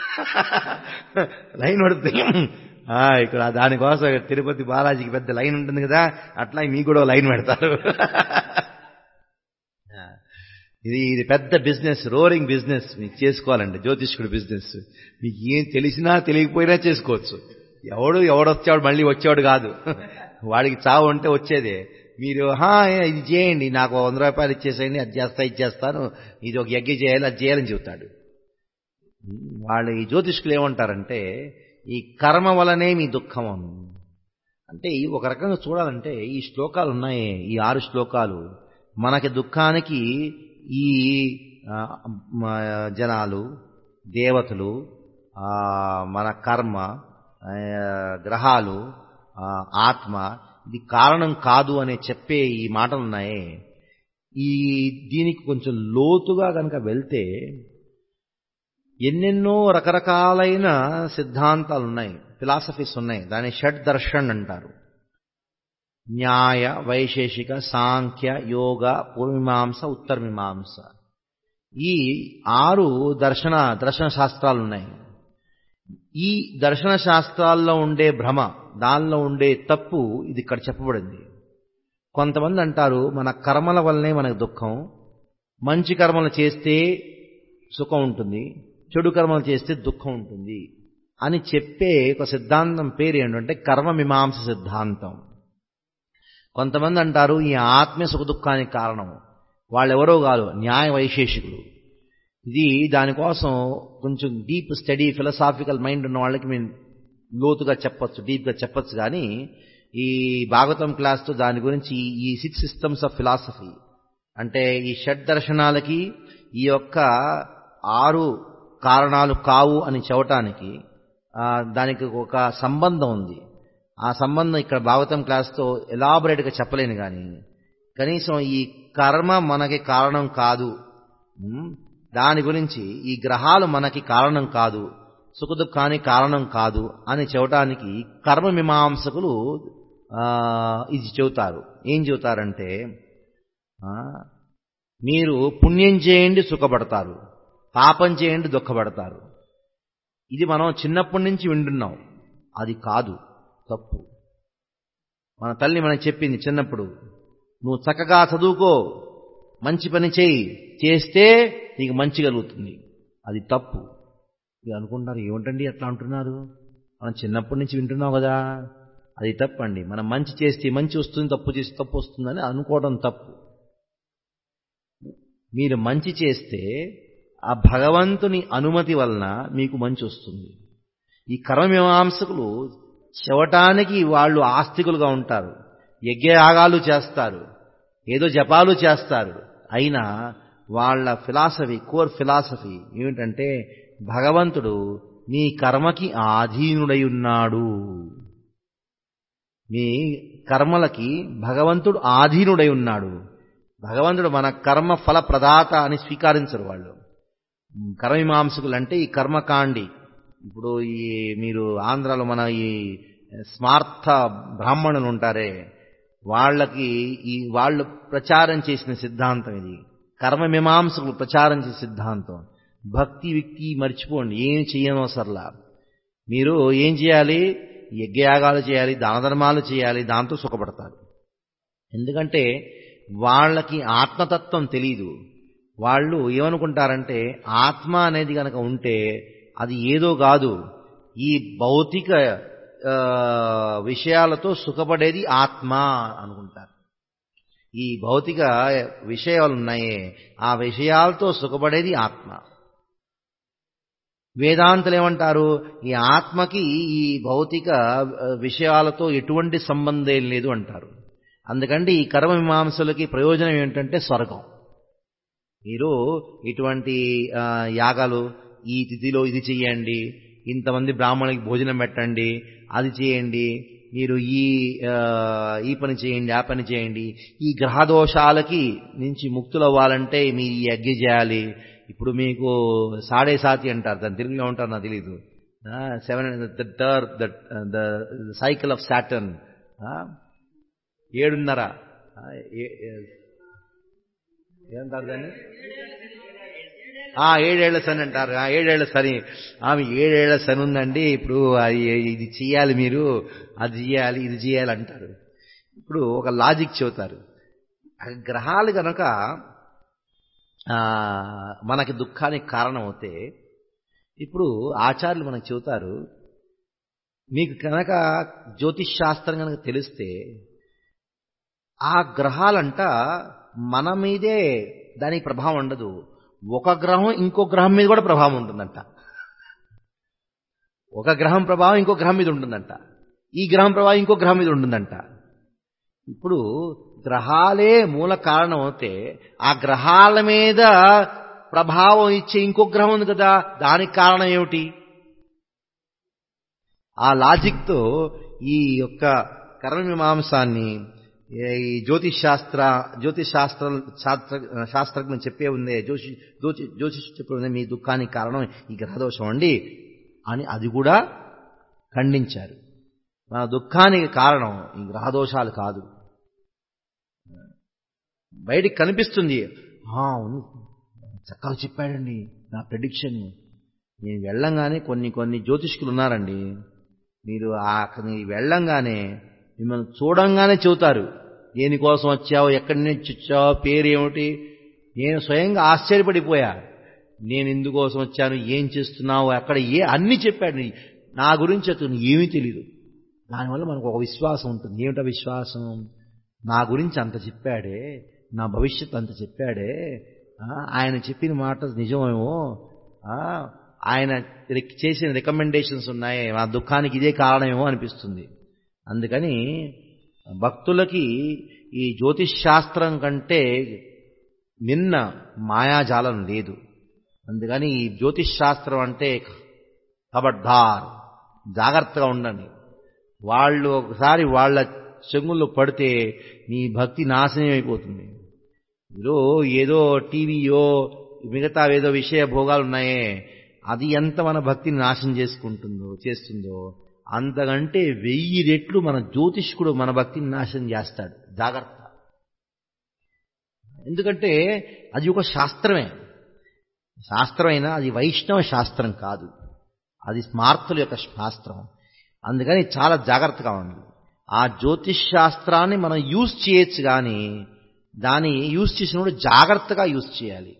లైన్ పడితే ఆ, ఇక్కడ దానికోసం తిరుపతి బాలాజీకి పెద్ద లైన్ ఉంటుంది కదా అట్లా మీకు కూడా ఓ లైన్ పెడతారు ఆ, ఇది ఇది పెద్ద బిజినెస్ రోరింగ్ బిజినెస్ మీకు చేసుకోవాలండి జ్యోతిష్కుడు బిజినెస్ మీకు ఏం తెలిసినా తెలియకపోయినా చేసుకోవచ్చు ఎవడు ఎవడొచ్చాడు మళ్ళీ వచ్చేవాడు కాదు వాడికి చావు ఉంటే వచ్చేదే మీరు హా ఇది చేయండి నాకు వంద రూపాయలు ఇచ్చేసేయండి అది చేస్తా ఇది చేస్తాను ఇది ఒక యజ్ఞ చేయాలి అది చేయాలని చెబుతాడు వాళ్ళు ఈ జ్యోతిష్కులు ఏమంటారంటే ఈ కర్మ వలనే మీ దుఃఖం అను. అంటే ఈ ఒక రకంగా చూడాలంటే ఈ శ్లోకాలు ఉన్నాయి ఈ ఆరు శ్లోకాలు మనకి దుఃఖానికి ఈ ఆ, మ, జనాలు దేవతలు ఆ, మన కర్మ ఆ, గ్రహాలు ఆ, ఆత్మ ఇది కారణం కాదు అనే చెప్పే ఈ మాటలు ఉన్నాయి ఈ దీనికి కొంచెం లోతుగా కనుక వెళ్తే ఎన్నెన్నో రకరకాలైన సిద్ధాంతాలు ఉన్నాయి ఫిలాసఫీస్ ఉన్నాయి దాన్ని షడ్ దర్శన్ అంటారు న్యాయ వైశేషిక సాంఖ్య యోగ పూర్వమీమాంస ఉత్తరమీమాంస ఈ ఆరు దర్శన దర్శన శాస్త్రాలు ఉన్నాయి ఈ దర్శన శాస్త్రాల్లో ఉండే భ్రమ దానిలో ఉండే తప్పు ఇది ఇక్కడ చెప్పబడింది కొంతమంది అంటారు మన కర్మల వల్లనే మనకు దుఃఖం మంచి కర్మలు చేస్తే సుఖం ఉంటుంది చెడు కర్మలు చేస్తే దుఃఖం ఉంటుంది అని చెప్పే ఒక సిద్ధాంతం పేరు ఏంటంటే కర్మమీమాంస సిద్ధాంతం కొంతమంది అంటారు ఈ ఆత్మే సుఖ దుఃఖానికి కారణం వాళ్ళెవరో కాదు న్యాయ వైశేషికులు ఇది దానికోసం కొంచెం డీప్ స్టడీ ఫిలసాఫికల్ మైండ్ ఉన్న వాళ్ళకి మేము లోతుగా చెప్పొచ్చు డీప్గా చెప్పొచ్చు కానీ ఈ భాగవతం క్లాస్తో దాని గురించి ఈ సిక్స్ సిస్టమ్స్ ఆఫ్ ఫిలాసఫీ అంటే ఈ షడ్ దర్శనాలకి ఈ యొక్క ఆరు కారణాలు కావు అని చెప్పటానికి దానికి ఒక సంబంధం ఉంది ఆ సంబంధం ఇక్కడ భాగవతం క్లాస్తో ఎలాబొరేట్గా చెప్పలేను కానీ కనీసం ఈ కర్మ మనకి కారణం కాదు దాని గురించి ఈ గ్రహాలు మనకి కారణం కాదు సుఖదుఖానికి కారణం కాదు అని చెప్పడానికి కర్మ మీమాంసకులు ఇది చెబుతారు ఏం చెబుతారంటే మీరు పుణ్యం చేయండి సుఖపడతారు పాపం చేయండి దుఃఖపడతారు ఇది మనం చిన్నప్పటి నుంచి వింటున్నాం అది కాదు తప్పు మన తల్లి మనకు చెప్పింది చిన్నప్పుడు నువ్వు చక్కగా చదువుకో మంచి పని చేయి చేస్తే నీకు మంచి కలుగుతుంది అది తప్పు మీరు అనుకుంటారు ఏమిటండి అట్లా అంటున్నారు మనం చిన్నప్పటి నుంచి వింటున్నాం కదా అది తప్పండి మనం మంచి చేస్తే మంచి వస్తుంది తప్పు చేస్తే తప్పు వస్తుందని అనుకోవడం తప్పు మీరు మంచి చేస్తే ఆ భగవంతుని అనుమతి వలన మీకు మంచి వస్తుంది ఈ కర్మమీమాంసకులు చెవటానికి వాళ్ళు ఆస్తికులుగా ఉంటారు యజ్ఞయాగాలు చేస్తారు ఏదో జపాలు చేస్తారు అయినా వాళ్ళ ఫిలాసఫీ కోర్ ఫిలాసఫీ ఏమిటంటే భగవంతుడు మీ కర్మకి ఆధీనుడై ఉన్నాడు మీ కర్మలకి భగవంతుడు ఆధీనుడై ఉన్నాడు భగవంతుడు మన కర్మ ఫల ప్రదాత అని స్వీకరించరు వాళ్ళు కర్మమీమాంసకులు అంటే ఈ కర్మకాండి ఇప్పుడు ఈ మీరు ఆంధ్రాలో మన ఈ స్మార్థ బ్రాహ్మణులు ఉంటారే వాళ్ళకి ఈ వాళ్ళు ప్రచారం చేసిన సిద్ధాంతం ఇది కర్మమీమాంసకులు ప్రచారం చేసే సిద్ధాంతం భక్తి వ్యక్తి మర్చిపోండి ఏం చేయనవసరలా మీరు ఏం చేయాలి యజ్ఞయాగాలు చేయాలి దాన ధర్మాలు చేయాలి దాంతో సుఖపడతారు ఎందుకంటే వాళ్ళకి ఆత్మతత్వం తెలీదు వాళ్ళు ఏమనుకుంటారంటే ఆత్మ అనేది కనుక ఉంటే అది ఏదో కాదు ఈ భౌతిక విషయాలతో సుఖపడేది ఆత్మ అనుకుంటారు ఈ భౌతిక విషయాలు ఉన్నాయే ఆ విషయాలతో సుఖపడేది ఆత్మ వేదాంతులు ఏమంటారు ఈ ఆత్మకి ఈ భౌతిక విషయాలతో ఎటువంటి సంబంధం లేదు అంటారు అందుకంటే ఈ కర్మ మీమాంసలకి ప్రయోజనం ఏంటంటే స్వర్గం మీరు ఇటువంటి యాగాలు ఈ తిథిలో ఇది చెయ్యండి ఇంతమంది బ్రాహ్మణులకి భోజనం పెట్టండి అది చేయండి మీరు ఈ ఈ పని చేయండి ఆ పని చేయండి ఈ గ్రహదోషాలకి నుంచి ముక్తులు అవ్వాలంటే మీరు ఈ యజ్ఞ చేయాలి ఇప్పుడు మీకు సాడే సాతి అంటారు దాని తెలుగులో ఉంటారు నాకు తెలీదు సెవెన్ ద టర్ ద సైకిల్ ఆఫ్ సాటర్న్ ఏడున్నర ఏమంటారు దాన్ని ఏడేళ్ల శని అంటారు ఏడేళ్ల శని ఆమె ఏడేళ్ల శని ఉందండి ఇప్పుడు అది ఇది చెయ్యాలి మీరు అది చేయాలి ఇది చేయాలి అంటారు ఇప్పుడు ఒక లాజిక్ చెబుతారు గ్రహాలు కనుక మనకి దుఃఖానికి కారణం అవుతే ఇప్పుడు ఆచార్యులు మనకు చెబుతారు మీకు కనుక జ్యోతిష్ శాస్త్రం కనుక తెలిస్తే ఆ గ్రహాలంట మన మీదే దానికి ప్రభావం ఉండదు ఒక గ్రహం ఇంకో గ్రహం మీద కూడా ప్రభావం ఉంటుందంట ఒక గ్రహం ప్రభావం ఇంకో గ్రహం మీద ఉంటుందంట ఈ గ్రహం ప్రభావం ఇంకో గ్రహం మీద ఉంటుందంట ఇప్పుడు గ్రహాలే మూల కారణం అవుతే ఆ గ్రహాల మీద ప్రభావం ఇచ్చే ఇంకో గ్రహం ఉంది కదా దానికి కారణం ఏమిటి ఆ లాజిక్తో ఈ యొక్క కర్మమీమాంసాన్ని ఈ జ్యోతిష్ శాస్త్ర జ్యోతిష్ శాస్త్ర శాస్త్ర శాస్త్రజ్ఞం చెప్పే ఉందే జ్యోషి జ్యోతి జ్యోతిష్ చెప్పే ఉంది మీ దుఃఖానికి కారణం ఈ గ్రహదోషం అండి అని అది కూడా ఖండించారు మన దుఃఖానికి కారణం ఈ గ్రహదోషాలు కాదు బయటికి కనిపిస్తుంది అవును చక్కగా చెప్పాడండి నా ప్రెడిక్షన్ నేను వెళ్ళంగానే కొన్ని కొన్ని జ్యోతిష్కులు ఉన్నారండి మీరు ఆ వెళ్ళంగానే మిమ్మల్ని చూడంగానే చెబుతారు దేనికోసం వచ్చావు ఎక్కడి నుంచి వచ్చావు పేరు ఏమిటి నేను స్వయంగా ఆశ్చర్యపడిపోయా నేను ఎందుకోసం వచ్చాను ఏం చేస్తున్నావు అక్కడ ఏ అన్ని చెప్పాడు నా గురించి అతను ఏమీ తెలియదు దానివల్ల మనకు ఒక విశ్వాసం ఉంటుంది ఏమిటా విశ్వాసం నా గురించి అంత చెప్పాడే నా భవిష్యత్ అంత చెప్పాడే ఆయన చెప్పిన మాట నిజమేమో ఆయన రి- చేసిన రికమెండేషన్స్ ఉన్నాయి ఆ దుఃఖానికి ఇదే కారణమేమో అనిపిస్తుంది అందుకని భక్తులకి ఈ జ్యోతిష్ శాస్త్రం కంటే నిన్న మాయాజాలం లేదు అందుకని ఈ జ్యోతిష్ శాస్త్రం అంటే కబడ్దార్ జాగ్రత్తగా ఉండండి వాళ్ళు ఒకసారి వాళ్ళ చెంగుల్లో పడితే నీ భక్తి నాశనం అయిపోతుంది మీరు ఏదో టీవీయో మిగతా ఏదో విషయ భోగాలు ఉన్నాయే అది ఎంత మన భక్తిని నాశనం చేసుకుంటుందో చేస్తుందో అంతకంటే వెయ్యి రెట్లు మన జ్యోతిష్కుడు మన భక్తిని నాశనం చేస్తాడు జాగ్రత్త ఎందుకంటే అది ఒక శాస్త్రమే శాస్త్రమైనా అది వైష్ణవ శాస్త్రం కాదు అది స్మార్తుల యొక్క శాస్త్రం అందుకని చాలా జాగ్రత్తగా ఉంది ఆ జ్యోతిష్ శాస్త్రాన్ని మనం యూజ్ చేయొచ్చు కానీ దాన్ని యూజ్ చేసినప్పుడు జాగ్రత్తగా యూజ్ చేయాలి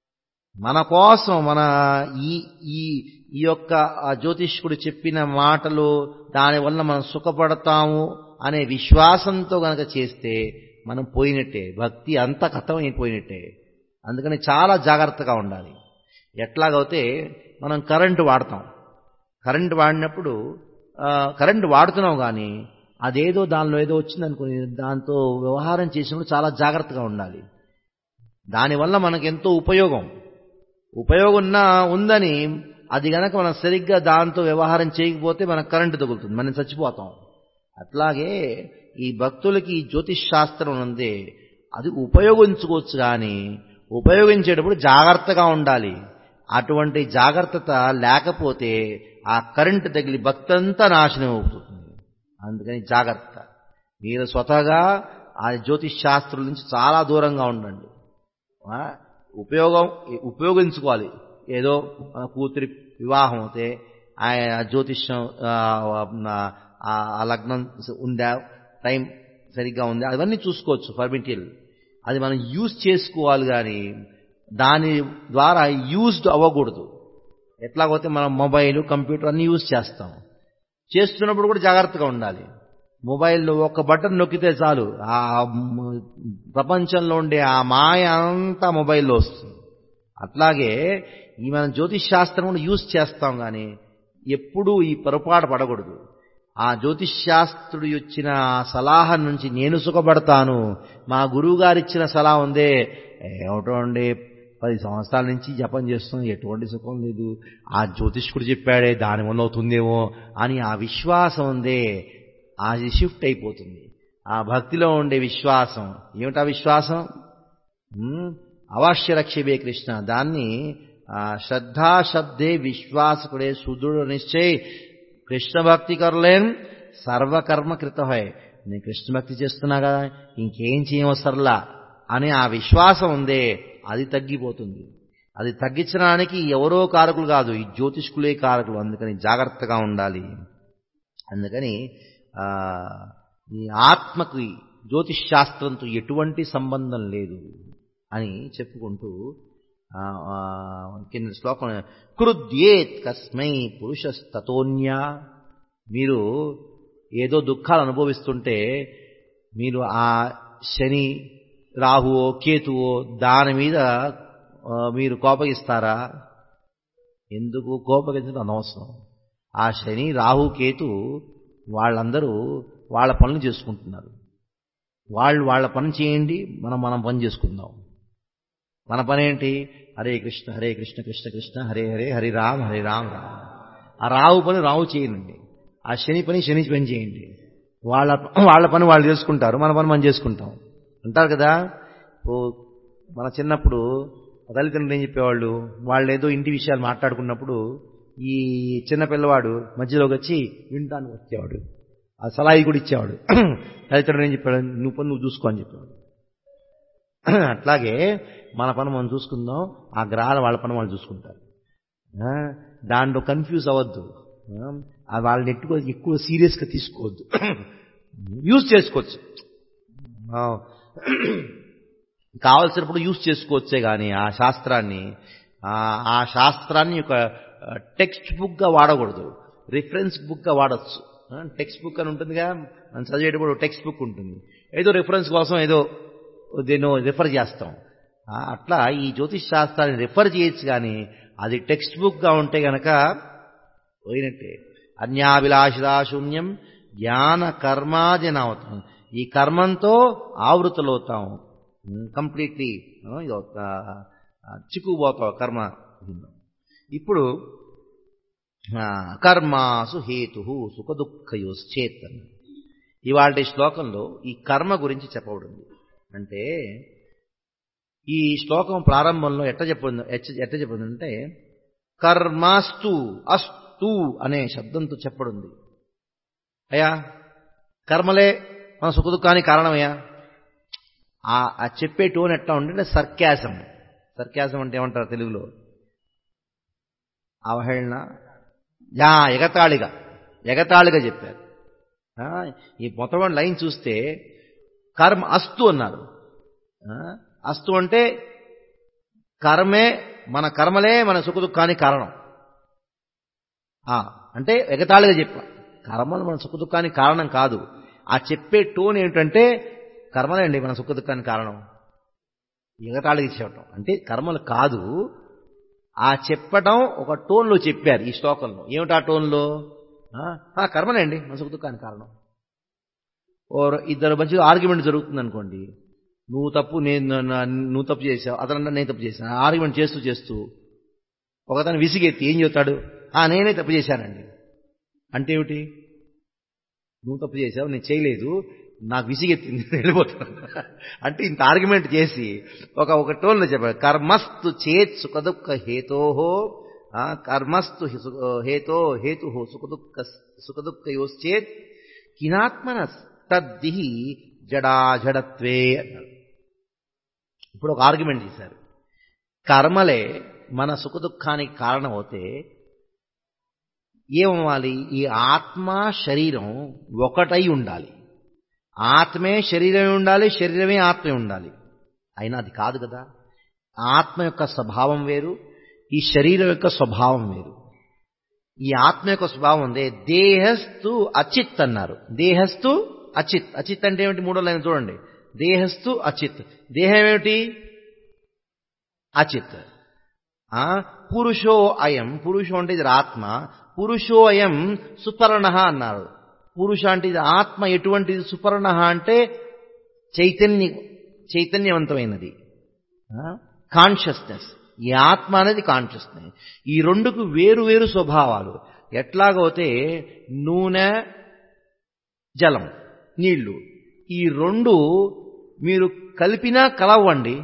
మన కోసం మన ఈ ఈ ఈ యొక్క ఆ జ్యోతిష్కుడు చెప్పిన మాటలు దానివల్ల మనం సుఖపడతాము అనే విశ్వాసంతో గనక చేస్తే మనం పోయినట్టే భక్తి అంతా కథం అయిపోయినట్టే అందుకని చాలా జాగ్రత్తగా ఉండాలి ఎట్లాగైతే మనం కరెంటు వాడతాం కరెంటు వాడినప్పుడు ఆ, కరెంటు వాడుతున్నాం కానీ అదేదో దానిలో ఏదో వచ్చింది అనుకుని దాంతో వ్యవహారం చేసినప్పుడు చాలా జాగ్రత్తగా ఉండాలి దానివల్ల మనకు ఎంతో ఉపయోగం ఉపయోగం ఉన్నా ఉందని అది గనక మనం సరిగ్గా దాంతో వ్యవహారం చేయకపోతే మనకు కరెంటు తగులుతుంది మనం చచ్చిపోతాం అట్లాగే ఈ భక్తులకి ఈ జ్యోతిష్ శాస్త్రం ఉంది అది ఉపయోగించుకోవచ్చు కానీ ఉపయోగించేటప్పుడు జాగ్రత్తగా ఉండాలి అటువంటి జాగ్రత్తత లేకపోతే ఆ కరెంటు తగిలి భక్తంతా నాశనం అవుతుంది అందుకని జాగ్రత్త మీరు స్వతహాగా ఆ జ్యోతిష్ శాస్త్రం నుంచి చాలా దూరంగా ఉండండి ఆ, ఉపయోగం ఉపయోగించుకోవాలి ఏదో మన కూతురి వివాహం అయితే ఆయన జ్యోతిష్యం ఆ, ఆ, ఆ లగ్నం ఉందా టైం సరిగ్గా ఉందా అవన్నీ చూసుకోవచ్చు ఫర్మిటిల్ అది మనం యూజ్ చేసుకోవాలి కానీ దాని ద్వారా యూజ్డ్ అవ్వకూడదు ఎట్లాగైతే మనం మొబైల్ కంప్యూటర్ అన్ని యూజ్ చేస్తాం చేస్తున్నప్పుడు కూడా జాగ్రత్తగా ఉండాలి మొబైల్లో ఒక బటన్ నొక్కితే చాలు ఆ మ్, ప్రపంచంలో ఉండే ఆ మాయ అంతా మొబైల్లో వస్తుంది అట్లాగే ఈ మనం జ్యోతిష్ శాస్త్రం కూడా యూజ్ చేస్తాం కానీ ఎప్పుడూ ఈ పొరపాటు పడకూడదు ఆ జ్యోతిష్ శాస్త్రుడు ఇచ్చిన ఆ సలహా నుంచి నేను సుఖపడతాను మా గురువు గారు ఇచ్చిన సలహా ఉందే ఏమిటో అండి పది సంవత్సరాల నుంచి జపం చేస్తున్నాం ఎటువంటి సుఖం లేదు ఆ జ్యోతిష్కుడు చెప్పాడే దానివల్ల అవుతుందేమో అని ఆ విశ్వాసం ఉందే అది షిఫ్ట్ అయిపోతుంది ఆ భక్తిలో ఉండే విశ్వాసం ఏమిటా విశ్వాసం ఉమ్, అవాశ్య రక్షబే కృష్ణ దాన్ని ఆ, శ్రద్ధా శబ్దే విశ్వాసకుడే సుదృఢ నిశ్చయ్ కృష్ణ భక్తి కరలేన్ సర్వకర్మ కృత హోయ్ నేను కృష్ణ భక్తి చేస్తున్నా కదా ఇంకేం చేయవసరలా అనే ఆ విశ్వాసం ఉందే అది తగ్గిపోతుంది అది తగ్గించడానికి ఎవరో కారకులు కాదు ఈ జ్యోతిష్కులే కారకులు అందుకని జాగ్రత్తగా ఉండాలి అందుకని ఆ, ఈ ఆత్మకి జ్యోతిష్ శాస్త్రంతో ఎటువంటి సంబంధం లేదు అని చెప్పుకుంటూ ఆ, ఆ, కింద శ్లోకం కృద్యేత్ కస్మై పురుషస్తతోన్య మీరు ఏదో దుఃఖాలు అనుభవిస్తుంటే మీరు ఆ శని రాహువో కేతువో దాని మీద ఆ, మీరు కోపగిస్తారా ఎందుకు కోపగించడం అనవసరం ఆ శని రాహు కేతు వాళ్ళందరూ వాళ్ళ పనులు చేసుకుంటున్నారు వాళ్ళు వాళ్ళ పని చేయండి మనం మనం పని చేసుకుందాం మన పని ఏంటి హరే కృష్ణ హరే కృష్ణ కృష్ణ కృష్ణ హరే హరే హరి రామ్ హరే రామ్ రామ్ ఆ రావు పని రావు చేయండి ఆ శని పని శని పని చేయండి వాళ్ళ వాళ్ళ పని వాళ్ళు చేసుకుంటారు మన పని మనం చేసుకుంటాం అంటారు కదా ఓ మన చిన్నప్పుడు తల్లిదండ్రులు ఏం చెప్పేవాళ్ళు వాళ్ళు ఏదో ఇంటి విషయాలు మాట్లాడుకున్నప్పుడు ఈ చిన్న పిల్లవాడు మధ్యలోకి వచ్చి వినటానికి వచ్చేవాడు ఆ సలాయి కూడా ఇచ్చేవాడు తల్లిదండ్రులు ఏం చెప్పాడు నువ్వు పని నువ్వు చూసుకో అని చెప్పేవాడు అట్లాగే మన పని మనం చూసుకుందాం ఆ గ్రహాల వాళ్ళ పని వాళ్ళు చూసుకుంటారు ఆ, దాంట్లో కన్ఫ్యూజ్ అవ్వద్దు ఆ, ఆ వాళ్ళని ఎక్కువ ఎక్కువ సీరియస్గా తీసుకోవద్దు యూజ్ చేసుకోవచ్చు ఆ, కావలసినప్పుడు యూజ్ చేసుకోవచ్చే కానీ ఆ శాస్త్రాన్ని ఆ, ఆ శాస్త్రాన్ని ఒక టెక్స్ట్ బుక్గా వాడకూడదు రిఫరెన్స్ బుక్గా వాడచ్చు టెక్స్ట్ బుక్ అని ఉంటుందిగా మనం చదివేటప్పుడు టెక్స్ట్ బుక్ ఉంటుంది ఏదో రిఫరెన్స్ కోసం ఏదో దీన్ని రిఫర్ చేస్తాం ఆ, అట్లా ఈ జ్యోతిష్ శాస్త్రాన్ని రిఫర్ చేయొచ్చు కానీ అది టెక్స్ట్ బుక్గా ఉంటే గనక పోయినట్టే అన్యాభిలాషిదా శూన్యం జ్ఞాన కర్మాజనవుతాం ఈ కర్మంతో ఆవృతలవుతాం కంప్లీట్లీ చిక్కుపోతావు కర్మ ఇప్పుడు కర్మాసు హేతు సుఖ దుఃఖయోశ్చేత్ ఇవాళ శ్లోకంలో ఈ కర్మ గురించి చెప్పబడింది అంటే ఈ శ్లోకం ప్రారంభంలో ఎట్ట చెప్పింది ఎట్ట చెప్పిందంటే కర్మాస్తు అస్తు అనే శబ్దంతో చెప్పడుంది అయ్యా కర్మలే మన సుఖదుఖానికి కారణమయ్యా ఆ చెప్పే టోన్ ఎట్లా ఉంటే సర్క్యాసం సర్క్యాసం అంటే ఏమంటారు తెలుగులో అవహేళన యా ఎగతాళిగా ఎగతాళిగా చెప్పారు ఈ మొత్తం లైన్ చూస్తే కర్మ అస్తు అన్నారు అస్తు అంటే కర్మే మన కర్మలే మన సుఖదుఖానికి కారణం అంటే ఎగతాళిగా చెప్పా కర్మలు మన సుఖదుఖానికి కారణం కాదు ఆ చెప్పే టోన్ ఏమిటంటే కర్మలే అండి మన సుఖదుఖానికి కారణం ఎగతాళిగా చెప్పటం అంటే కర్మలు కాదు ఆ చెప్పటం ఒక టోన్లో చెప్పారు ఈ శ్లోకంలో ఏమిటి ఆ టోన్లో కర్మలే అండి మన సుఖదుఖానికి కారణం ఓ ఇద్దరు మంచిగా ఆర్గ్యుమెంట్ జరుగుతుంది అనుకోండి నువ్వు తప్పు నేను నువ్వు తప్పు చేసావు అతను నేను తప్పు చేశాను ఆర్గ్యుమెంట్ చేస్తూ చేస్తూ ఒకతను విసిగెత్తి ఏం చెప్తాడు ఆ నేనే తప్పు చేశానండి అంటే ఏమిటి నువ్వు తప్పు చేసావు నేను చేయలేదు నాకు విసిగెత్తింది వెళ్ళిపోతాను అంటే ఇంత ఆర్గ్యుమెంట్ చేసి ఒక ఒక టోన్లో చెప్పాడు కర్మస్తు చేత్ సుఖదుఃఖ హేతోహో కర్మస్తు హేతో హేతు సుఖదుఃఖ సుఖదుఃఖయోశ్చేత్ కినాత్మన తద్దిహి జడాజడత్వే అన్నాడు ఇప్పుడు ఒక ఆర్గ్యుమెంట్ చేశారు కర్మలే మన సుఖదుఖానికి కారణమవుతే ఏమవ్వాలి ఈ ఆత్మ శరీరం ఒకటై ఉండాలి ఆత్మే శరీరమే ఉండాలి శరీరమే ఆత్మే ఉండాలి అయినా అది కాదు కదా ఆత్మ యొక్క స్వభావం వేరు ఈ శరీరం యొక్క స్వభావం వేరు ఈ ఆత్మ యొక్క స్వభావం ఉంది దేహస్థు అచిత్ అన్నారు దేహస్థు అచిత్ అచిత్ అంటే ఏమిటి మూడో లైన్ చూడండి దేహస్థు అచిత్ దేహం ఏమిటి అచిత్ పురుషో అయం పురుషో అంటే ఇది ఆత్మ పురుషో అయం సుపర్ణ అన్నారు పురుష అంటే ఇది ఆత్మ ఎటువంటిది సుపర్ణ అంటే చైతన్య చైతన్యవంతమైనది కాన్షియస్నెస్ ఈ ఆత్మ అనేది కాన్షియస్నెస్ ఈ రెండుకు వేరు వేరు స్వభావాలు ఎట్లాగైతే నూనె జలం నీళ్లు ఈ రెండు మీరు కలిపినా కలవండి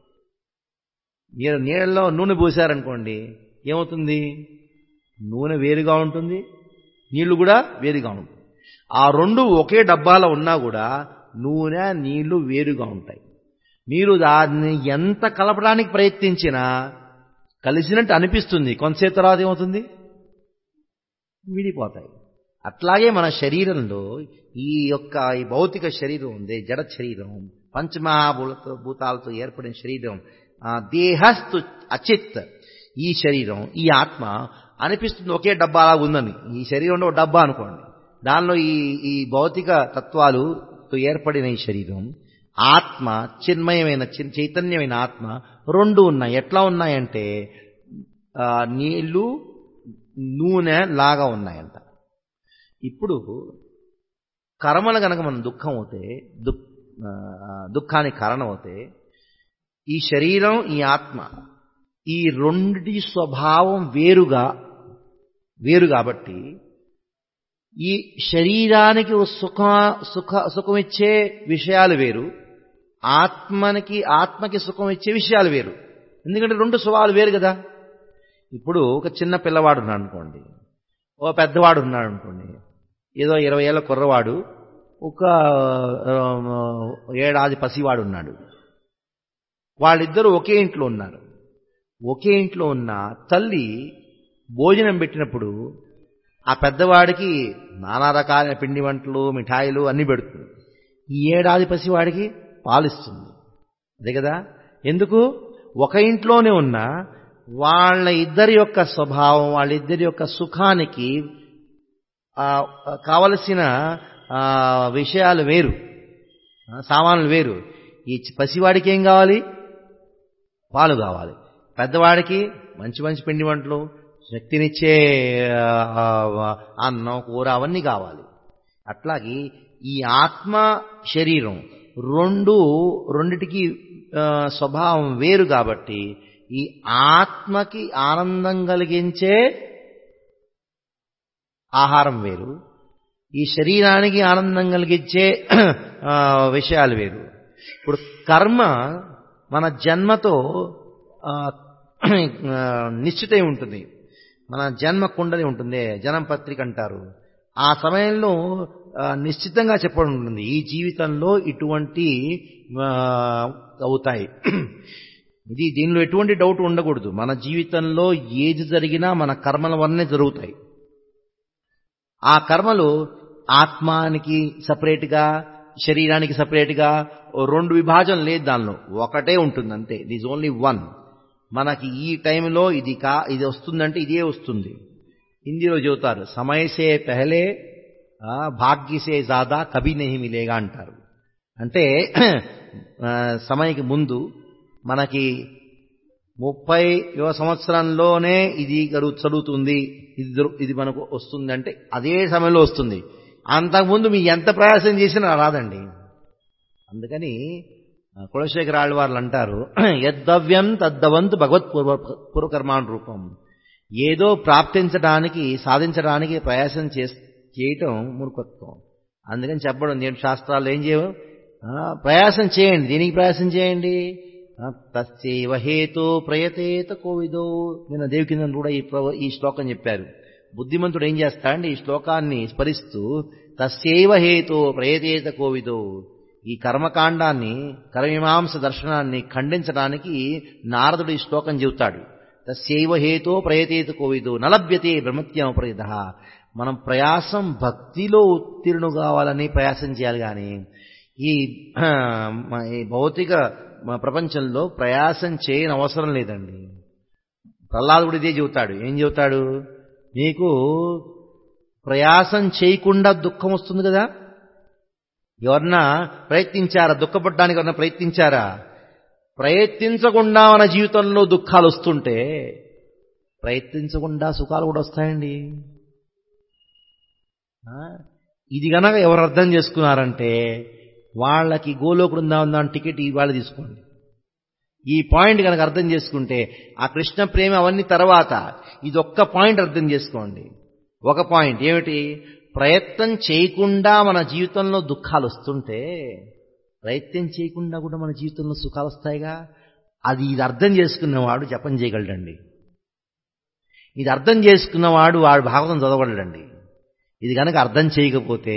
మీరు నీళ్ళలో నూనె పోసారనుకోండి ఏమవుతుంది నూనె వేరుగా ఉంటుంది నీళ్లు కూడా వేరుగా ఉంటుంది ఆ రెండు ఒకే డబ్బాలో ఉన్నా కూడా నూనె నీళ్లు వేరుగా ఉంటాయి మీరు దాన్ని ఎంత కలపడానికి ప్రయత్నించినా కలిసినట్టు అనిపిస్తుంది కొంతసేపు తర్వాత ఏమవుతుంది విడిపోతాయి అట్లాగే మన శరీరంలో ఈ యొక్క ఈ భౌతిక శరీరం ఉంది జడ శరీరం పంచమహాభూలతో భూతాలతో ఏర్పడిన శరీరం దేహస్తు అచిత్ ఈ శరీరం ఈ ఆత్మ అనిపిస్తుంది ఒకే డబ్బా అలా ఉందని ఈ శరీరంలో ఒక డబ్బా అనుకోండి దానిలో ఈ ఈ భౌతిక తత్వాలుతో ఏర్పడిన ఈ శరీరం ఆత్మ చిన్మయమైన చైతన్యమైన ఆత్మ రెండు ఉన్నాయి ఎట్లా ఉన్నాయంటే నీళ్లు నూనె లాగా ఉన్నాయంట ఇప్పుడు కర్మలు గనక మనం దుఃఖం అవుతే దుఃఖ దుఃఖానికి కారణం అవుతే ఈ శరీరం ఈ ఆత్మ ఈ రెండి స్వభావం వేరుగా వేరు కాబట్టి ఈ శరీరానికి సుఖ సుఖ సుఖమిచ్చే విషయాలు వేరు ఆత్మనికి ఆత్మకి సుఖం ఇచ్చే విషయాలు వేరు ఎందుకంటే రెండు స్వభావాలు వేరు కదా ఇప్పుడు ఒక చిన్న పిల్లవాడు ఉన్నాడు అనుకోండి ఓ పెద్దవాడు ఉన్నాడు అనుకోండి ఏదో ఇరవై ఏళ్ళ కుర్రవాడు ఒక ఏడాది పసివాడు ఉన్నాడు వాళ్ళిద్దరూ ఒకే ఇంట్లో ఉన్నారు ఒకే ఇంట్లో ఉన్న తల్లి భోజనం పెట్టినప్పుడు ఆ పెద్దవాడికి నానా రకాలైన పిండి వంటలు మిఠాయిలు అన్నీ పెడుతుంది ఈ ఏడాది పసివాడికి పాలిస్తుంది అదే కదా ఎందుకు ఒక ఇంట్లోనే ఉన్న వాళ్ళ ఇద్దరి యొక్క స్వభావం వాళ్ళిద్దరి యొక్క సుఖానికి కావలసిన విషయాలు వేరు సామాన్లు వేరు ఈ పసివాడికి ఏం కావాలి పాలు కావాలి పెద్దవాడికి మంచి మంచి పిండి వంటలు శక్తినిచ్చే ఆ, ఆ, అన్నం కూర అవన్నీ కావాలి అట్లాగే ఈ ఆత్మ శరీరం రెండు రెండిటికి ఆ, స్వభావం వేరు కాబట్టి ఈ ఆత్మకి ఆనందం కలిగించే ఆహారం వేరు ఈ శరీరానికి ఆనందం కలిగించే ఆ, విషయాలు వేరు ఇప్పుడు కర్మ మన జన్మతో ఆ, ఆ, నిశ్చితై ఉంటుంది మన జన్మ కుండలి ఉంటుంది జనం పత్రిక అంటారు ఆ సమయంలో ఆ, నిశ్చితంగా చెప్పడం ఉంటుంది ఈ జీవితంలో ఇటువంటి ఆ, అవుతాయి ఇది దీనిలో ఎటువంటి డౌట్ ఉండకూడదు మన జీవితంలో ఏది జరిగినా మన కర్మల వల్లనే జరుగుతాయి ఆ కర్మలు ఆత్మానికి సపరేట్గా శరీరానికి సపరేట్గా ఓ రెండు విభాజన లేదు దానిలో ఒకటే ఉంటుంది అంతే ఇట్ ఈజ్ ఓన్లీ వన్ మనకి ఈ టైంలో ఇది కా ఇది వస్తుందంటే ఇదే వస్తుంది హిందీలో చెబుతారు సమయసే పెహలే ఆ, భాగ్య సే జాదా కభీ నహి మిలేగా అంటారు అంటే ఆ, సమయకి ముందు మనకి ముప్పై యువ సంవత్సరంలోనే ఇది గడు చదువుతుంది ఇది దొరు- ఇది మనకు వస్తుంది అంటే అదే సమయంలో వస్తుంది అంతకుముందు మీ ఎంత ప్రయాసం చేసినా రాదండి అందుకని ఆ, కులశేఖర ఆళ్వార్లు అంటారు యద్దవ్యం తద్దవంతు భగవత్ పూర్వ పూర్వకర్మాణ రూపం ఏదో ప్రాప్తించడానికి సాధించడానికి ప్రయాసం చే చేయటం మూర్ఖత్వం అందుకని చెప్పడం నేను శాస్త్రాలు ఏం చేయవు ఆ, ప్రయాసం చేయండి దీనికి ప్రయాసం చేయండి ఆ, తస్యైవ హేతు ప్రయతేత కోవిదో నిన్న దేవికిందని కూడా ఈ ప్ర- ఈ శ్లోకం చెప్పారు బుద్ధిమంతుడు ఏం చేస్తాడంటే ఈ శ్లోకాన్ని స్మరిస్తూ తస్యైవ హేతు ప్రయతేత కోవిదో ఈ కర్మకాండాన్ని కర్మమీమాంస దర్శనాన్ని ఖండించడానికి నారదుడు ఈ శ్లోకం చెబుతాడు తస్యైవ హేతో ప్రయతేత కోవిదో నలభ్యతే బ్రహ్మత్యం ప్రయత మనం ప్రయాసం భక్తిలో ఉత్తీర్ణు కావాలని ప్రయాసం చేయాలి కానీ ఈ ఆ, మ- ఈ భౌతిక మ- ప్రపంచంలో ప్రయాసం చేయని అవసరం లేదండి ప్రహ్లాదుడు ఇదే చెబుతాడు ఏం చెబుతాడు నీకు ప్రయాసం చేయకుండా దుఃఖం వస్తుంది కదా ఎవరన్నా ప్రయత్నించారా దుఃఖపడడానికి ఎవరన్నా ప్రయత్నించారా ప్రయత్నించకుండా మన జీవితంలో దుఃఖాలు వస్తుంటే ప్రయత్నించకుండా సుఖాలు కూడా వస్తాయండి ఆ? ఇది గనక ఎవరు అర్థం చేసుకున్నారంటే వాళ్ళకి గోలోక బృందావనం టికెట్ ఇవాళ తీసుకోండి ఈ పాయింట్ కనుక అర్థం చేసుకుంటే ఆ కృష్ణ ప్రేమ అవన్నీ తర్వాత ఇది ఒక్క పాయింట్ అర్థం చేసుకోండి ఒక పాయింట్ ఏమిటి ప్రయత్నం చేయకుండా మన జీవితంలో దుఃఖాలు వస్తుంటే ప్రయత్నం చేయకుండా కూడా మన జీవితంలో సుఖాలు వస్తాయిగా అది ఇది అర్థం చేసుకున్నవాడు జపం చేయగలడండి ఇది అర్థం చేసుకున్నవాడు వాడు భాగవతం చదవగలడండి ఇది కనుక అర్థం చేయకపోతే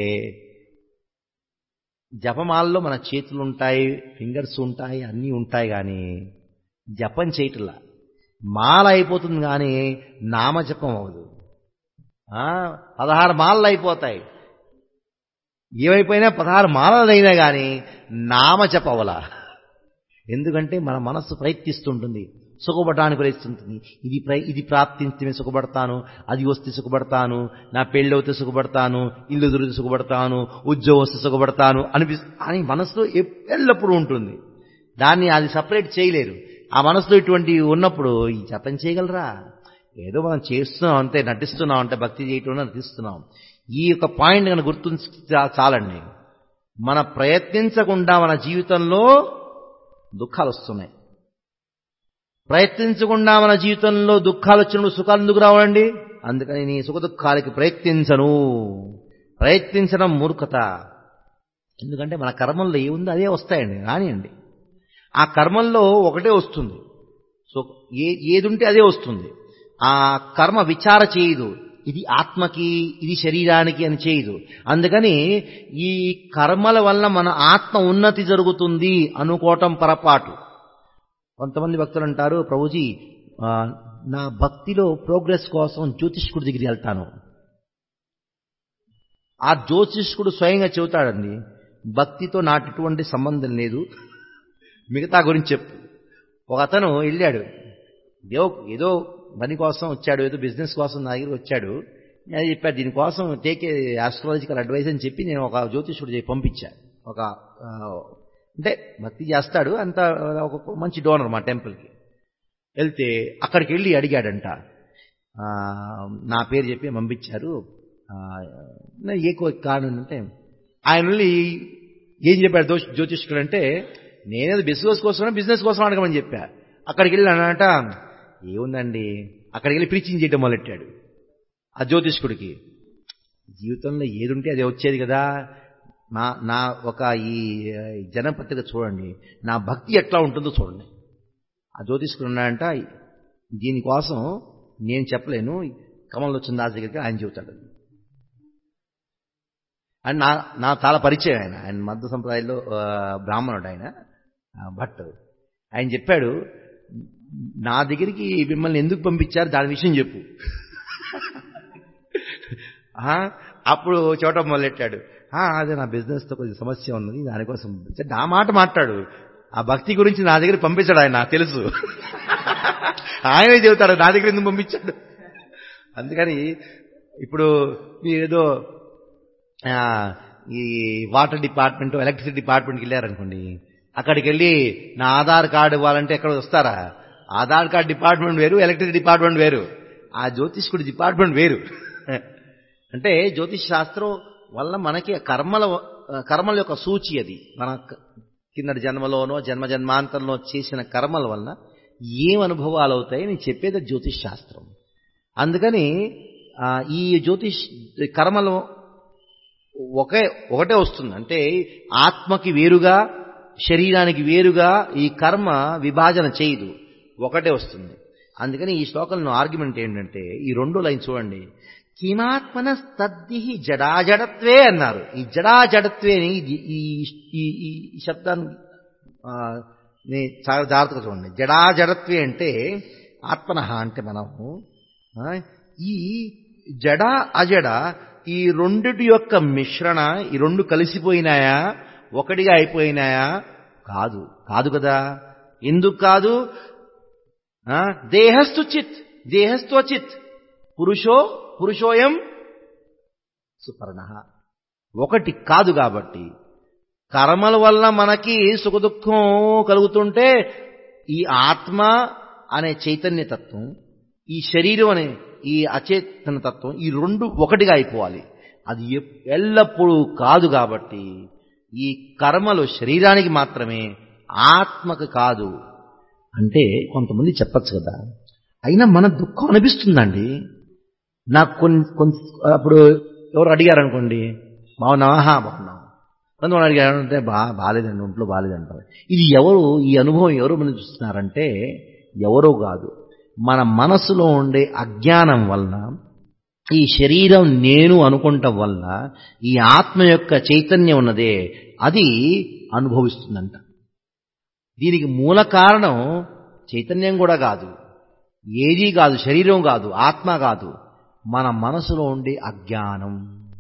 జపమాలలో మన చేతులు ఉంటాయి ఫింగర్స్ ఉంటాయి అన్నీ ఉంటాయి కానీ జపం చేయటంలా మాల అయిపోతుంది కానీ నామజపం అవ్వదు ఆ, పదహారు మాలలు అయిపోతాయి ఏమైపోయినా పదహారు మాలలు అయినా కానీ నామజపవల ఎందుకంటే మన మనస్సు ప్రయత్నిస్తుంటుంది సుఖపడడానికి ప్రయత్నిస్తుంది ఇది ప్ర- ఇది ప్రాప్తిస్తే సుఖపడతాను అది వస్తే సుఖపడతాను నా పెళ్ళి అవుతే సుఖపడతాను ఇల్లు దొరికితే సుఖపడతాను ఉద్యోగం వస్తే సుఖపడతాను అనిపి అని మనసులో ఎప్- ఎల్లప్పుడూ ఉంటుంది దాన్ని అది సపరేట్ చేయలేరు ఆ మనసులో ఇటువంటి ఉన్నప్పుడు ఈ జపం చేయగలరా ఏదో మనం చేస్తున్నాం అంతే నటిస్తున్నాం అంటే భక్తి చేయటం నటిస్తున్నాం ఈ యొక్క పాయింట్ కనుక గుర్తుంచి చాలండి మన ప్రయత్నించకుండా మన జీవితంలో దుఃఖాలు వస్తున్నాయి ప్రయత్నించకుండా మన జీవితంలో దుఃఖాలు వచ్చినప్పుడు సుఖాలు ఎందుకు రావండి అందుకని నీ సుఖ దుఃఖాలకి ప్రయత్నించను ప్రయత్నించడం మూర్ఖత ఎందుకంటే మన కర్మల్లో ఏముందో అదే వస్తాయండి రానియండి ఆ కర్మల్లో ఒకటే వస్తుంది సో ఏ ఏది ఉంటే అదే వస్తుంది ఆ కర్మ విచార చేయదు ఇది ఆత్మకి ఇది శరీరానికి అని చేయదు అందుకని ఈ కర్మల వల్ల మన ఆత్మ ఉన్నతి జరుగుతుంది అనుకోవటం పొరపాటు కొంతమంది భక్తులు అంటారు ప్రభుజీ ఆ, నా భక్తిలో ప్రోగ్రెస్ కోసం జ్యోతిష్కుడి దగ్గరికి వెళ్తాను ఆ జ్యోతిష్కుడు స్వయంగా చెబుతాడండి భక్తితో నాకు ఎటువంటి సంబంధం లేదు మిగతా గురించి చెప్పు ఒక అతను వెళ్ళాడు ఏదో ఏదో పని కోసం వచ్చాడు ఏదో బిజినెస్ కోసం నా దగ్గర వచ్చాడు నేను చెప్పాడు దీనికోసం టేక్ ఏ ఆస్ట్రాలజికల్ అడ్వైస్ అని చెప్పి నేను ఒక జ్యోతిష్యుడు చెప్పి పంపించాను ఒక ఆ, అంటే భక్తి చేస్తాడు అంత ఒక మంచి డోనర్ మా టెంపుల్కి వెళ్తే అక్కడికి వెళ్ళి అడిగాడంట ఆ, నా పేరు చెప్పి పంపించారు ఆ, నా- ఏ కో- కారణం అంటే ఆయన వెళ్ళి ఏం చెప్పాడు జ్యోతి జ్యోతిష్కుడు అంటే నేనేదో బిజినెస్ కోసం బిజినెస్ కోసం అడగమని చెప్పా అక్కడికి వెళ్ళి అన్నట ఏముందండి అక్కడికి వెళ్ళి ప్రీచింగ్ చేయడం మొదలెట్టాడు ఆ జ్యోతిష్కుడికి జీవితంలో ఏది ఉంటే అది వచ్చేది కదా నా నా ఒక ఈ జనపత్రిక చూడండి నా భక్తి ఎట్లా ఉంటుందో చూడండి ఆ జ్యోతిష్కుడు ఉన్నాడంట దీనికోసం నేను చెప్పలేను కమల్ వచ్చిన దాస్ దగ్గరికి ఆయన చెబుతాడు అండ్ నా నా చాలా పరిచయం ఆయన ఆయన మధ్య సంప్రదాయంలో ఆ, బ్రాహ్మణుడు ఆయన ఆ, భట్ ఆయన చెప్పాడు నా దగ్గరికి మిమ్మల్ని ఎందుకు పంపించారు దాని విషయం చెప్పు ఆ, అప్పుడు చూడటం మొదలెట్టాడు "ఆ, అదే నా బిజినెస్ తో కొంచెం సమస్య ఉన్నది దానికోసం పంపించారు." నా మాట మాట్లాడు ఆ భక్తి గురించి నా దగ్గర పంపించాడు ఆయన నాకు తెలుసు ఆయనే చెబుతాడు నా దగ్గర ఎందుకు పంపించాడు అందుకని ఇప్పుడు మీరేదో ఆ, ఈ వాటర్ డిపార్ట్మెంట్ ఎలక్ట్రిసిటీ డిపార్ట్మెంట్కి వెళ్ళారనుకోండి అక్కడికి వెళ్ళి నా ఆధార్ కార్డు ఇవ్వాలంటే ఎక్కడ వస్తారా ఆధార్ కార్డు డిపార్ట్మెంట్ వేరు ఎలక్ట్రిసిటీ డిపార్ట్మెంట్ వేరు ఆ జ్యోతిష్కుడి డిపార్ట్మెంట్ వేరు అంటే జ్యోతిష్ శాస్త్రం వల్ల మనకి కర్మల కర్మల యొక్క సూచి అది మన క- కిందటి జన్మలోనో జన్మ జన్మాంతంలో చేసిన కర్మల వల్ల ఏం అనుభవాలు అవుతాయి నేను చెప్పేది జ్యోతిష్ శాస్త్రం అందుకని ఆ, ఈ జ్యోతిష్ కర్మలు ఒకే ఒకటే వస్తుంది అంటే ఆత్మకి వేరుగా శరీరానికి వేరుగా ఈ కర్మ విభాజన చేయదు ఒకటే వస్తుంది అందుకని ఈ శ్లోకంలో ఆర్గ్యుమెంట్ ఏంటంటే ఈ రెండో లైన్ చూడండి కిమాత్మన తద్ది జడాజడత్వే అన్నారు ఈ జడాజడత్వేని ఇది- ఈ ఈ- ఈ ఈ శబ్దాన్ని ఆ, ని చాలా జాగ్రత్తగా చూడండి జడాజడత్వే అంటే ఆత్మన అంటే మనము ఆ, ఈ జడ అజడ ఈ రెండిటి యొక్క మిశ్రణ ఈ రెండు కలిసిపోయినాయా ఒకటిగా అయిపోయినాయా కాదు కాదు కదా ఎందుకు కాదు ఆ, దేహస్థు చిత్ దేహస్థు అచిత్ పురుషో పురుషోయం సుపర్ణ ఒకటి కాదు కాబట్టి కర్మల వల్ల మనకి సుఖదుఖం కలుగుతుంటే ఈ ఆత్మ అనే చైతన్య తత్వం ఈ శరీరం అనే ఈ అచేతన తత్వం ఈ రెండు ఒకటిగా అయిపోవాలి అది ఎప్- ఎల్లప్పుడూ కాదు కాబట్టి ఈ కర్మలు శరీరానికి మాత్రమే ఆత్మకు కాదు అంటే కొంతమంది చెప్పచ్చు కదా అయినా మన దుఃఖం అనిపిస్తుందండి నాకు కొన్ని కొన్ని అప్పుడు ఎవరు అడిగారు అనుకోండి బాగున్నావా "హా, బాగున్నాం కొంతమంది అడిగారు అంటే బా బాగాలేదండి ఒంట్లో బాగాలేదంటారు ఇది ఎవరు ఈ అనుభవం ఎవరు మనం చూస్తున్నారంటే ఎవరో కాదు మన మనసులో ఉండే అజ్ఞానం వలన ఈ శరీరం నేను అనుకుంటం వల్ల ఈ ఆత్మ యొక్క చైతన్యం ఉన్నదే అది అనుభవిస్తుందంట దీనికి మూల కారణం చైతన్యం కూడా కాదు ఏదీ కాదు శరీరం కాదు ఆత్మ కాదు మన మనసులో ఉండే అజ్ఞానం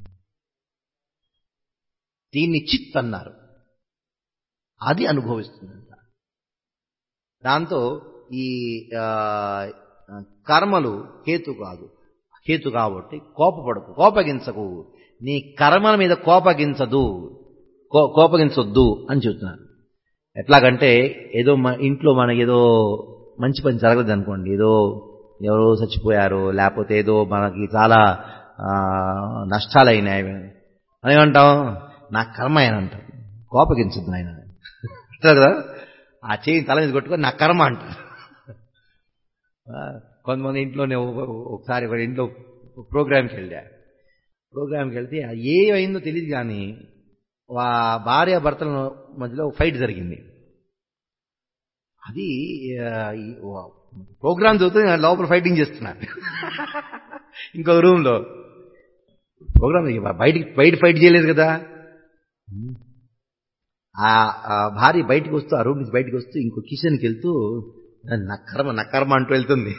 దీన్ని చిత్ అన్నారు అది అనుభవిస్తుందంట దాంతో ఈ ఆ, కర్మలు హేతు కాదు హేతు కాబట్టి కోపపడకు కోపగించకు నీ కర్మల మీద కోపగించదు కో కోపగించొద్దు అని చెప్తున్నారు ఎట్లాగంటే ఏదో మన ఇంట్లో మనకి ఏదో మంచి పని జరగదు అనుకోండి ఏదో ఎవరో చచ్చిపోయారు లేకపోతే ఏదో మనకి చాలా ఆ, నష్టాలు అయినాయి అని ఏమంటాం నా కర్మ ఆయన అంటారు కోపగించద్దు ఆయన అంటారు కదా ఆ చేయి తల మీద కొట్టుకొని నా కర్మ అంటారు ఆ, కొంతమంది ఇంట్లోనే ఒక- ఒకసారి ఒక ఇంట్లో ప్రోగ్రామ్కి వెళ్ళా ప్రోగ్రామ్కి వెళ్తే ఆ ఏమైందో తెలియదు కానీ వా భార్య భర్తల మధ్యలో ఫైట్ జరిగింది అది ఆ, ఈ వా- ప్రోగ్రామ్ చదువుతూ నేను లోపల ఫైటింగ్ చేస్తున్నా ఇంకొక రూమ్లో ప్రోగ్రామ్ బయటికి బయట ఫైట్ చేయలేదు కదా ఆ ఆ భార్య బయటికి వస్తూ ఆ రూమ్ నుంచి బయటికి వస్తూ ఇంకో కిచెన్కి వెళ్తూ నా కర్మ నా కర్మ అంటూ వెళ్తుంది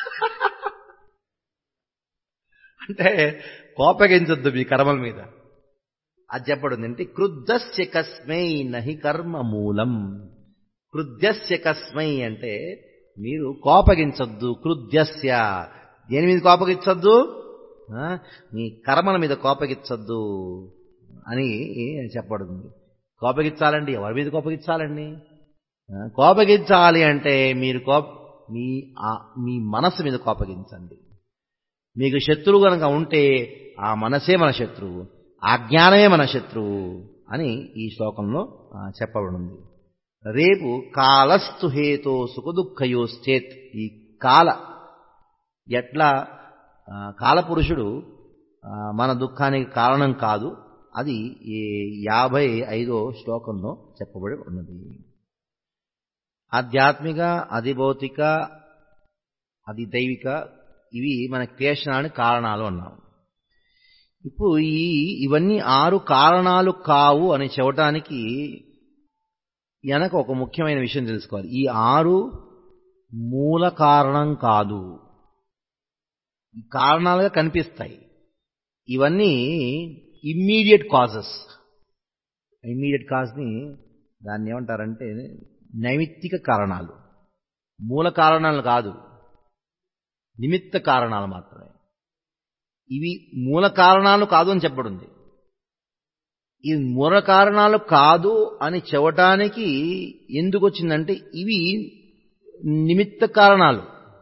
అంటే కోపగించొద్దు మీ కర్మల మీద అది చెప్పడం అంటే క్రుద్ధస్య కస్మై నహి కర్మ మూలం క్రుద్ధస్య కస్మై అంటే మీరు కోపగించొద్దు క్రుద్ధస్య దేని మీద కోపగించొద్దు ఆ? మీ కర్మల మీద కోపగించొద్దు అని చెప్పబడుతుంది కోపగించాలండి ఎవరి మీద కోపగించాలండి ఆ, కోపగించాలి అంటే మీరు కోప మీ ఆ- మీ మనస్సు మీద కోపగించండి మీకు శత్రువు గనక ఉంటే ఆ మనసే మన శత్రువు ఆ జ్ఞానమే మన శత్రువు అని ఈ శ్లోకంలో ఆ, చెప్పబడింది రేపు కాలస్తు హేతో సుఖదుఃఖయోశ్చేత్ ఈ కాల ఎట్లా ఆ, కాలపురుషుడు ఆ, మన దుఃఖానికి కారణం కాదు అది ఈ యాభై ఐదో శ్లోకంలో చెప్పబడి ఉన్నది ఆధ్యాత్మిక అధిభౌతిక అది దైవిక ఇవి మన క్లేశనానికి కారణాలు అన్నాం ఇప్పుడు ఈ ఇవన్నీ ఆరు కారణాలు కావు అని చెప్పడానికి వెనక ఒక ముఖ్యమైన విషయం తెలుసుకోవాలి ఈ ఆరు మూల కారణం కాదు ఈ కారణాలుగా కనిపిస్తాయి ఇవన్నీ ఇమ్మీడియట్ కాజెస్ ఇమ్మీడియట్ కాజ్ని దాన్ని ఏమంటారంటే నైమిత్తిక కారణాలు మూల కారణాలు కాదు నిమిత్త కారణాలు మాత్రమే ఇవి మూల కారణాలు కాదు అని చెప్పబడింది ఈ మూల కారణాలు కాదు అని చెప్పటానికి ఎందుకు వచ్చిందంటే ఇవి నిమిత్త కారణాలు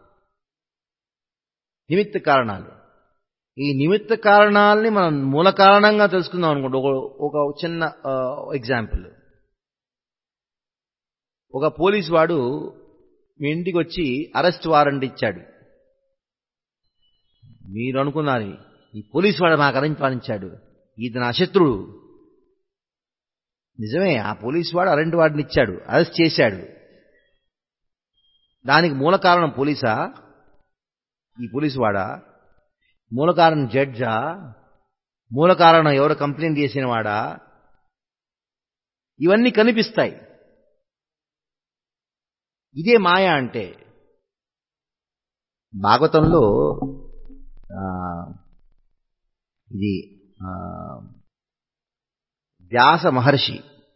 నిమిత్త కారణాలు ఈ నిమిత్త కారణాలని మనం మూల కారణంగా తెలుసుకుందాం అనుకోండి ఒక ఒక చిన్న ఎగ్జాంపుల్ ఒక పోలీస్ వాడు మీ ఇంటికి వచ్చి అరెస్ట్ వారెంట్ ఇచ్చాడు మీరు అనుకున్నారు ఈ పోలీస్ వాడు నాకు అరెంట్ వారించాడు ఇది నా శత్రుడు నిజమే ఆ పోలీస్ వాడు అరెంట్ వాడిని ఇచ్చాడు అరెస్ట్ చేశాడు దానికి మూల కారణం పోలీసా ఈ పోలీసు వాడా మూల కారణం జడ్జా మూల కారణం ఎవరు కంప్లైంట్ చేసిన వాడా ఇవన్నీ కనిపిస్తాయి ఇదే మాయ అంటే భాగవతంలో ఆ, ఇది ఆ, వ్యాస మహర్షి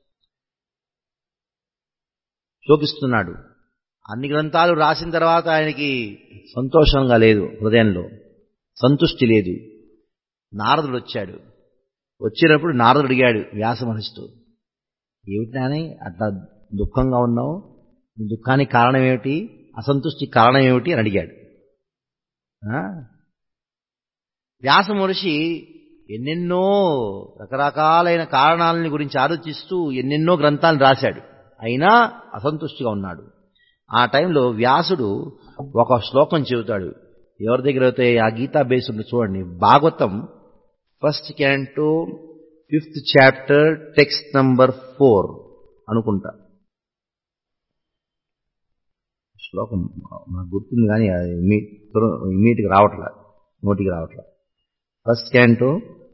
శోకిస్తున్నాడు అన్ని గ్రంథాలు రాసిన తర్వాత ఆయనకి సంతోషంగా లేదు హృదయంలో సంతుష్టి లేదు నారదుడు వచ్చాడు వచ్చినప్పుడు నారదుడు అడిగాడు వ్యాస మహర్షితో ఏమిటి నాని అట్లా దుఃఖంగా ఉన్నావు నీ దుఃఖానికి కారణం ఏమిటి అసంతుష్టికి కారణం ఏమిటి అని అడిగాడు ఆ? వ్యాస మహర్షి ఎన్నెన్నో రకరకాలైన కారణాలని గురించి ఆలోచిస్తూ ఎన్నెన్నో గ్రంథాలు రాశాడు అయినా అసంతుష్టిగా ఉన్నాడు ఆ టైంలో వ్యాసుడు ఒక శ్లోకం చెబుతాడు ఎవరి దగ్గర అయితే ఆ గీతా బేస్ ఉంది చూడండి Bhagavatam first canto fifth chapter text number four అనుకుంటా శ్లోకం నాకు గుర్తుంది కానీ అది ఇమీడియట్గా రావట్లే నోటికి రావట్లే first canto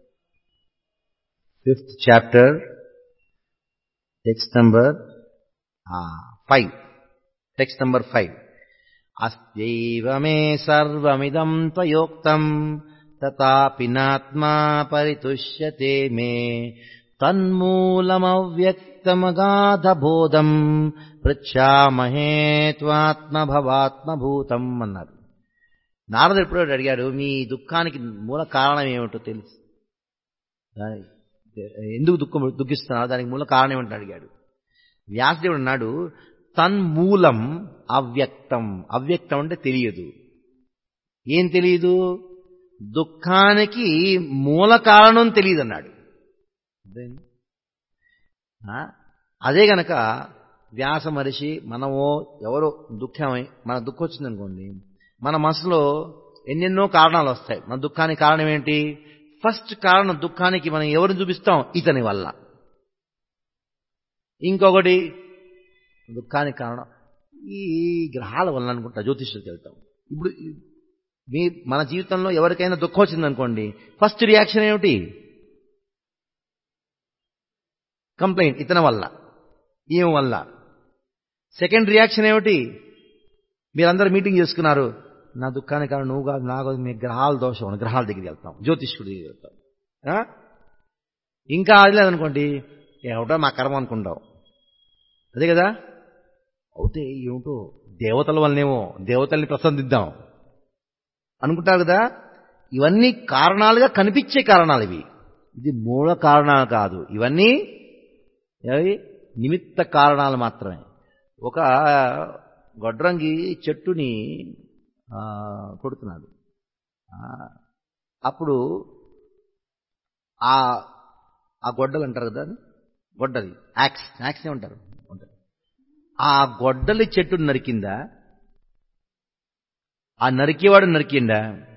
fifth chapter text number five text number five అస్యైవ మే సర్వమిదం త్వయోక్తం తథాపి నాత్మా పరితుష్యతే మే తన్మూలమవ్యక్తమగాధబోధం పృచ్ఛామహే త్వాత్మభవాత్మభూతం అన్నారు నారదుడు ఎప్పుడో అడిగాడు మీ దుఃఖానికి మూల కారణం ఏమిటో తెలుసు దాని- ఎందుకు దుఃఖం దుఃఖిస్తున్నావు దానికి మూల కారణం ఏమిటో అడిగాడు వ్యాసదేవుడు అన్నాడు తన్మూలం అవ్యక్తం అవ్యక్తం అంటే తెలియదు ఏం తెలియదు దుఃఖానికి మూల కారణం తెలియదు అన్నాడు అర్థమైందా? ఆ? అదే గనక వ్యాస మనిషి మనమో ఎవరో దుఃఖమై మన దుఃఖం వచ్చిందనుకోండి మన మనసులో ఎన్నెన్నో కారణాలు వస్తాయి మన దుఃఖానికి కారణం ఏంటి ఫస్ట్ కారణం దుఃఖానికి మనం ఎవరిని చూపిస్తాం ఇతని వల్ల ఇంకొకటి దుఃఖానికి కారణం ఈ గ్రహాల వల్ల అనుకుంటా జ్యోతిష్యుడికి వెళ్తాం ఇప్పుడు ఈ- మీ మన జీవితంలో ఎవరికైనా దుఃఖం వచ్చిందనుకోండి ఫస్ట్ రియాక్షన్ ఏమిటి కంప్లైంట్ ఇతని వల్ల ఈమె వల్ల సెకండ్ రియాక్షన్ ఏమిటి మీరందరూ మీటింగ్ చేసుకున్నారు నా దుఃఖానికి కారణం నువ్వు కాదు నా కాదు మీ గ్రహాల దోషం అని గ్రహాల దగ్గరికి వెళ్తాం జ్యోతిష్కుడి దగ్గరికి వెళ్తాం ఆ? ఇంకా అది లేదనుకోండి ఏమిటో మా కర్మ అనుకుంటాం అదే కదా అవుతే ఏమిటో దేవతల వల్లనేమో దేవతల్ని ప్రసందిద్దాం అనుకుంటారు కదా ఇవన్నీ కారణాలుగా కనిపించే కారణాలు ఇవి ఇది మూల కారణాలు కాదు ఇవన్నీ ఏవి నిమిత్త కారణాలు మాత్రమే ఒక గొడ్రంగి చెట్టుని ఆ, కొడుతున్నాడు ఆ, అప్పుడు ఆ ఆ గొడ్డలు అంటారు కదా గొడ్డలి యాక్స్ యాక్స్ ఉంటారు ఉంటారు ఆ గొడ్డలి చెట్టు నరికిందా ఆ నరికేవాడు నరికిండా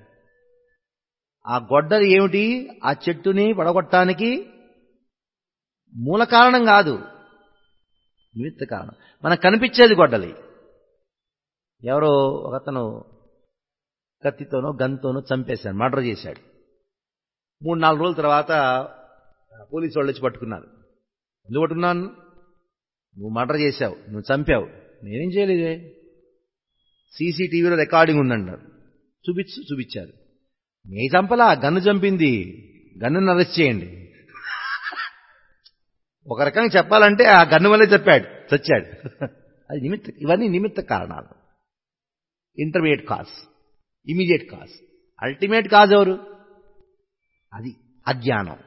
ఆ గొడ్డలి ఏమిటి ఆ చెట్టుని పడగొట్టడానికి మూల కారణం కాదు నిమిత్త కారణం మనకు కనిపించేది గొడ్డలి ఎవరో ఒకతను కత్తితోనో గన్తోనో చంపేశాడు మర్డర్ చేశాడు మూడు నాలుగు రోజుల తర్వాత పోలీసు వాళ్ళు వచ్చి పట్టుకున్నారు ఎందుకు పట్టుకున్నాను నువ్వు మర్డర్ చేశావు నువ్వు చంపావు నేనేం చేయలేదే సీసీటీవీలో రికార్డింగ్ ఉందన్నారు చూపించు చూపించారు నే చంపలా గన్ను చంపింది గన్నును అరెస్ట్ చేయండి ఒక రకంగా చెప్పాలంటే ఆ గన్ను వల్లే చెప్పాడు చచ్చాడు అది నిమిత్త ఇవన్నీ నిమిత్త కారణాలు intermediate cause immediate cause ultimate cause ఎవరు అది అజ్ఞానం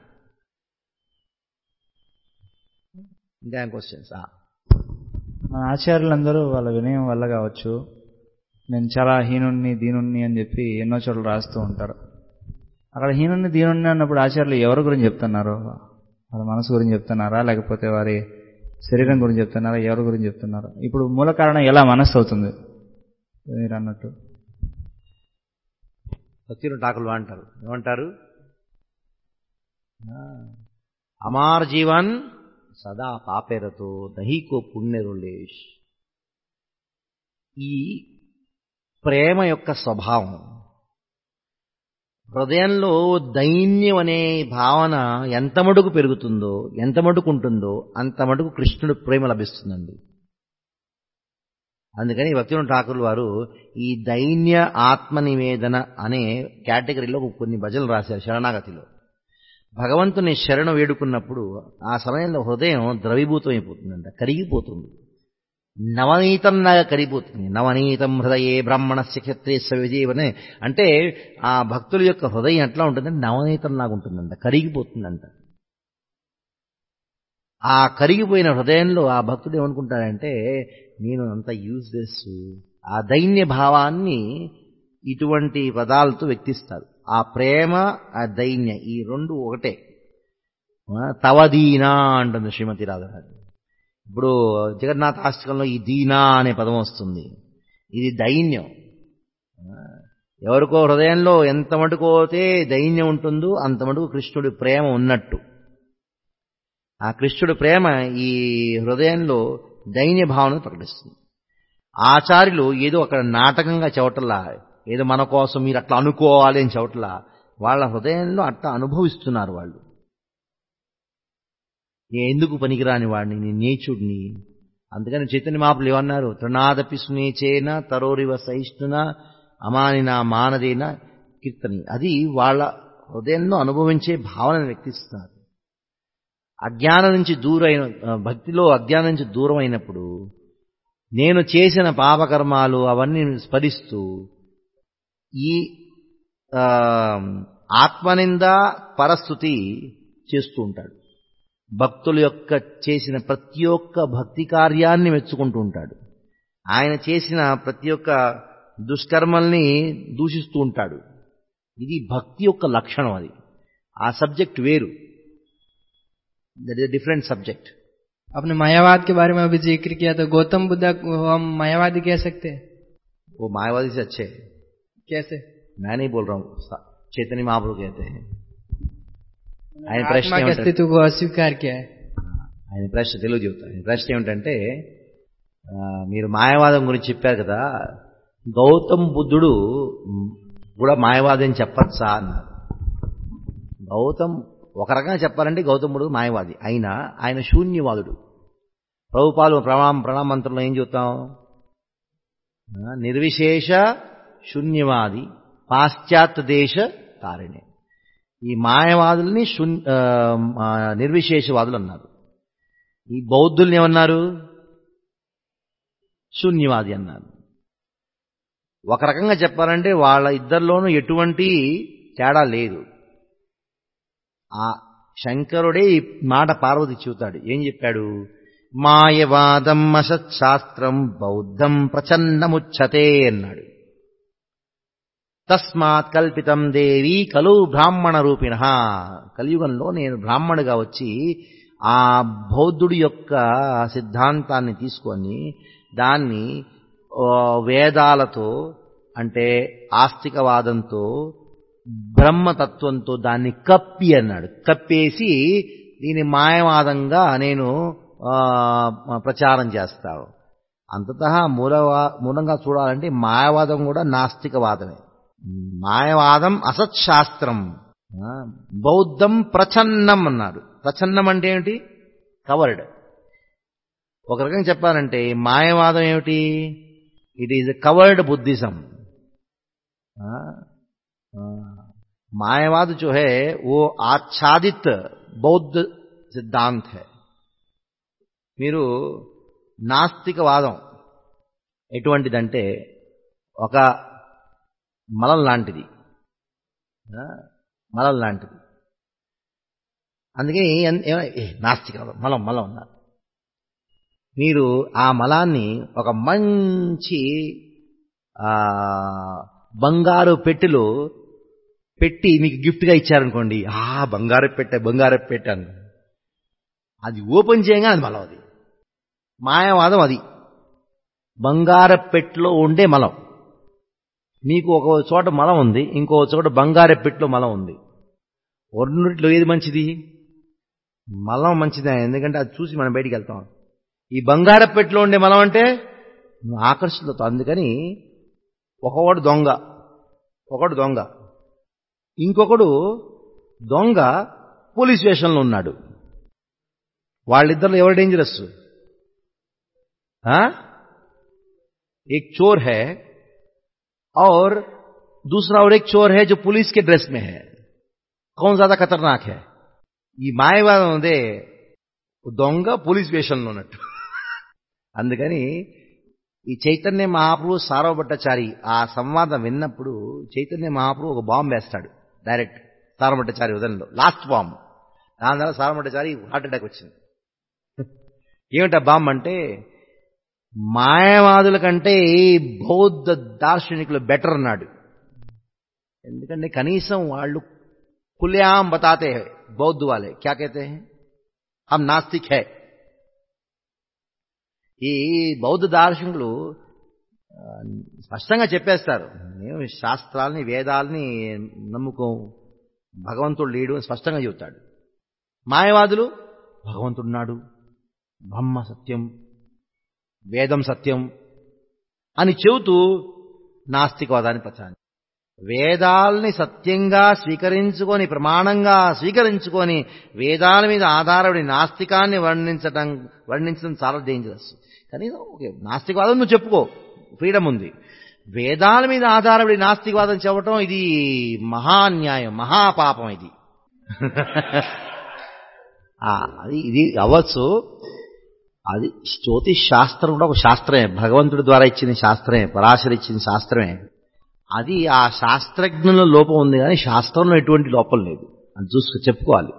ఇంకా క్వశ్చన్స్ మన ఆచార్యులందరూ వాళ్ళ వినయం వల్ల కావచ్చు నేను చాలా హీనుణ్ణి దీనుణ్ణి అని చెప్పి ఎన్నో చోట్ల రాస్తూ ఉంటారు అక్కడ హీనుణ్ణి దీనుణ్ణి అన్నప్పుడు ఆచార్యులు ఎవరి గురించి చెప్తున్నారు వాళ్ళ మనసు గురించి చెప్తున్నారా లేకపోతే వారి శరీరం గురించి చెప్తున్నారా ఎవరి గురించి చెప్తున్నారు ఇప్పుడు మూల కారణం ఎలా మనస్సు అవుతుంది మీరు అన్నట్టు సత్యులు ఠాకులు అంటారు ఏమంటారు ఆ, అమార్ జీవన్ సదా పాపేరతో దహీకో పుణ్యరులేష్ ఈ ప్రేమ యొక్క స్వభావం హృదయంలో దైన్యం అనే భావన ఎంత మటుకు పెరుగుతుందో ఎంత మటుకు ఉంటుందో అంత మటుకు కృష్ణుడు ప్రేమ లభిస్తుందండి అందుకని భక్తివన ఠాకూర్ వారు ఈ దైన్య ఆత్మ నివేదన అనే కేటగిరీలో కొన్ని భజనలు రాశారు శరణాగతిలో భగవంతుని శరణ వేడుకున్నప్పుడు ఆ సమయంలో హృదయం ద్రవీభూతం అయిపోతుందంట కరిగిపోతుంది నవనీతంలాగా కరిగిపోతుంది నవనీతం హృదయే బ్రాహ్మణస్య క్షత్రియస్య విజయవనే అంటే ఆ భక్తుల యొక్క హృదయం ఎట్లా ఉంటుందంటే నవనీతంలాగా ఉంటుందంట కరిగిపోతుందంట ఆ కరిగిపోయిన హృదయంలో ఆ భక్తుడు ఏమనుకుంటాడంటే నేను అంత యూజ్లెస్ ఆ దైన్య భావాన్ని ఇటువంటి పదాలతో వ్యక్తిస్తారు ఆ ప్రేమ ఆ దైన్య ఈ రెండు ఒకటే ఆ, తవదీనా అంటుంది శ్రీమతి రాధారాణి ఇప్పుడు జగన్నాథాష్టకంలో ఈ దీనా అనే పదం వస్తుంది ఇది దైన్యం ఆ, ఎవరికో హృదయంలో ఎంత మటుకోతే దైన్యం ఉంటుందో అంత మటుకు కృష్ణుడి ప్రేమ ఉన్నట్టు ఆ కృష్ణుడి ప్రేమ ఈ హృదయంలో దైన్య భావనను ప్రకటిస్తుంది ఆచార్యులు ఏదో అక్కడ నాటకంగా చెవటలా ఏదో మన కోసం మీరు అట్లా అనుకోవాలి అని చెవటలా వాళ్ళ హృదయంలో అట్లా అనుభవిస్తున్నారు వాళ్ళు నేను ఎందుకు పనికిరాని వాడిని నేను నీచుడిని అందుకని చైతన్య మాపులు ఏమన్నారు తృణాదపి స్నేచేన తరోరివ సహిష్ణున అమానిన మానదేన కీర్తని అది వాళ్ళ హృదయంలో అనుభవించే భావనను వ్యక్తిస్తున్నారు అజ్ఞానం నుంచి దూరైన భక్తిలో అజ్ఞానం నుంచి దూరం అయినప్పుడు నేను చేసిన పాపకర్మాలు అవన్నీ స్మరిస్తూ ఈ ఆ, ఆత్మనింద పరస్థుతి చేస్తూ ఉంటాడు భక్తుల యొక్క చేసిన ప్రతి ఒక్క భక్తి కార్యాన్ని మెచ్చుకుంటూ ఉంటాడు ఆయన చేసిన ప్రతి ఒక్క దుష్కర్మల్ని దూషిస్తూ ఉంటాడు ఇది భక్తి యొక్క లక్షణం అది ఆ సబ్జెక్ట్ వేరు దట్ ఇస్ డిఫరెంట్ సబ్జెక్ట్ आपने मायावाद के बारे में अभी जिक्र किया तो गौतम बुद्ध को हम मायावादी कह सकते हैं वो मायावादी से अच्छे हैं कैसे मैं नहीं बोल रहा हूँ चैतन्य महाप्रभु कहते हैं ఆయన ప్రశ్న आत्मा के ఏమిటంటే- अस्तित्व को अस्वीकार किया है ఆయన ప్రశ్న తెలుగు చెబుతా ఆయన ప్రశ్న ఏమిటంటే ఆ, మీరు మాయావాదం గురించి చెప్పారు కదా గౌతమ్ బుద్ధుడు మ్, కూడా మాయవాది అని చెప్పచ్చా అన్నారు గౌతమ్ ఒక రకంగా చెప్పాలంటే గౌతమ్ బుద్ధుడు మాయవాది అయినా ఆయన శూన్యవాదుడు ప్రభుపాలు ప్రణామ ప్రణామంత్రంలో ఏం చెబుతాం ఆ, నిర్విశేష శూన్యవాది పాశ్చాత్య దేశ కారణే ఈ మాయవాదుల్ని శూన్ ఆ, ఆ, నిర్విశేషవాదులు అన్నారు ఈ బౌద్ధుల్ని ఏమన్నారు శూన్యవాది అన్నారు ఒక రకంగా చెప్పాలంటే వాళ్ళ ఇద్దరిలోనూ ఎటువంటి తేడా లేదు ఆ శంకరుడే ఈ మాట పార్వతి చెబుతాడు ఏం చెప్పాడు మాయవాదం అసత్శాస్త్రం బౌద్ధం ప్రచన్నముచ్చతే అన్నాడు తస్మాత్ కల్పితం దేవి కలు బ్రాహ్మణ రూపిణ కలియుగంలో నేను బ్రాహ్మణుగా వచ్చి ఆ బౌద్ధుడి యొక్క సిద్ధాంతాన్ని తీసుకొని దాన్ని ఆ, వేదాలతో అంటే ఆస్తికవాదంతో బ్రహ్మతత్వంతో దాన్ని కప్పి అన్నాడు కప్పేసి దీని మాయవాదంగా నేను ఆ, ప్రచారం చేస్తాను అంతతః మూలవా మూలంగా చూడాలంటే మాయవాదం కూడా నాస్తికవాదమే మాయవాదం అసత్శాస్త్రం ఆ, బౌద్ధం ప్రచన్నం అన్నాడు ప్రచన్నం అంటే ఏమిటి కవర్డ్ ఒక రకంగా చెప్పాలంటే మాయవాదం ఏమిటి ఇట్ ఈజ్ కవర్డ్ బుద్ధిజం मायावाद जो है वो आच्छादित బౌద్ధ సిద్ధాంత్ హై మీరు నాస్తికవాదం ఎటువంటిదంటే ఒక మలం లాంటిది ఆ, మలం లాంటిది అందుకే ఎన్- ఏ- ఏ, నాస్తికవాదం మలం మలం అన్నారు మీరు ఆ మలాన్ని ఒక మంచి ఆ బంగారు పెట్టెలో పెట్టి మీకు గిఫ్ట్గా ఇచ్చారనుకోండి ఆ బంగారు పెట్టె బంగారు పెట్టె అను అది ఓపెన్ చేయగా అది మలం అది మాయావాదం అది బంగార పెట్టెలో ఉండే మలం మీకు ఒక చోట మలం ఉంది ఇంకో చోట బంగార పెట్టెలో మలం ఉంది రెండిట్లో ఏది మంచిది మలం మంచిదే ఎందుకంటే అది చూసి మనం బయటికి వెళ్తాం ఈ బంగార పెట్టెలో ఉండే మలం అంటే ఆకర్షితులతో అందుకని ఒకవాడు దొంగ ఒకడు దొంగ ఇంకొకడు దొంగ పోలీస్ స్టేషన్లో ఉన్నాడు వాళ్ళిద్దరిలో ఎవరు డేంజరస్ एक चोर है और दूसरा और एक चोर है जो पुलिस के ड्रेस में है कौन ज्यादा खतरनाक है ఈ మాయవాదం అదే దొంగ పోలీస్ స్టేషన్లో ఉన్నట్టు అందుకని ఈ చైతన్య మహాప్రభు సార్వభట్టాచారి ఆ సంవాదం విన్నప్పుడు చైతన్య మహాప్రభు ఒక బాంబు వేస్తాడు డైరెక్ట్ సారభట్టాచారి ఉదయంలో లాస్ట్ బాంబు దాని ద్వారా సారభట్టాచారి హార్ట్ అటాక్ వచ్చింది ఏమిటా బాంబు అంటే మాయవాదుల కంటే బౌద్ధ దార్శనికులు బెటర్ అన్నాడు ఎందుకంటే కనీసం వాళ్ళు खुलेआम बताते हैं बौद्ध वाले क्या कहते हैं हम नास्तिक है ఈ బౌద్ధ దార్శనికులు ఆ, స్పష్టంగా చెప్పేస్తారు మేము శాస్త్రాలని వేదాలని నమ్ముకోం భగవంతుడు లేడు అని స్పష్టంగా చెబుతాడు మాయవాదులు భగవంతుడున్నాడు బ్రహ్మ సత్యం వేదం సత్యం అని చెబుతూ నాస్తికవాదాన్ని ప్రచారం వేదాల్ని సత్యంగా స్వీకరించుకొని ప్రమాణంగా స్వీకరించుకొని వేదాల మీద ఆధారపడి నాస్తికాన్ని వర్ణించడం వర్ణించడం చాలా డేంజరస్ కనీసం ఓకే నాస్తికవాదం నువ్వు చెప్పుకో ఫ్రీడమ్ ఉంది వేదాల మీద ఆధారపడి నాస్తికవాదం చెప్పటం ఇది మహాన్యాయం మహాపాపం ఇది ఆ, అది ఇది అవ్వచ్చు అది జ్యోతిష్ శాస్త్రం కూడా ఒక శాస్త్రమే భగవంతుడి ద్వారా ఇచ్చిన శాస్త్రమే పరాశరి ఇచ్చిన శాస్త్రమే అది ఆ శాస్త్రజ్ఞుల లోపం ఉంది కానీ శాస్త్రంలో ఎటువంటి లోపం లేదు అది చూసుకు చెప్పుకోవాలి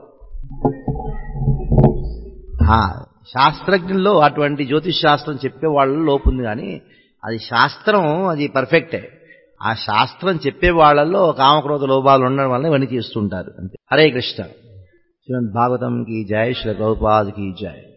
ఆ, శాస్త్రజ్ఞుల్లో అటువంటి జ్యోతిష్ శాస్త్రం చెప్పే వాళ్ళలో లోపం ఉంది కానీ అది శాస్త్రం అది పర్ఫెక్టే ఆ శాస్త్రం చెప్పే వాళ్ళల్లో కామక్రోధ లోపాలు ఉండడం వల్ల ఇవన్నీ చేస్తుంటారు అంతే హరే కృష్ణ శ్రీమద్ భాగవతం కి జయ శ్రీ గౌపాద్ కి జయ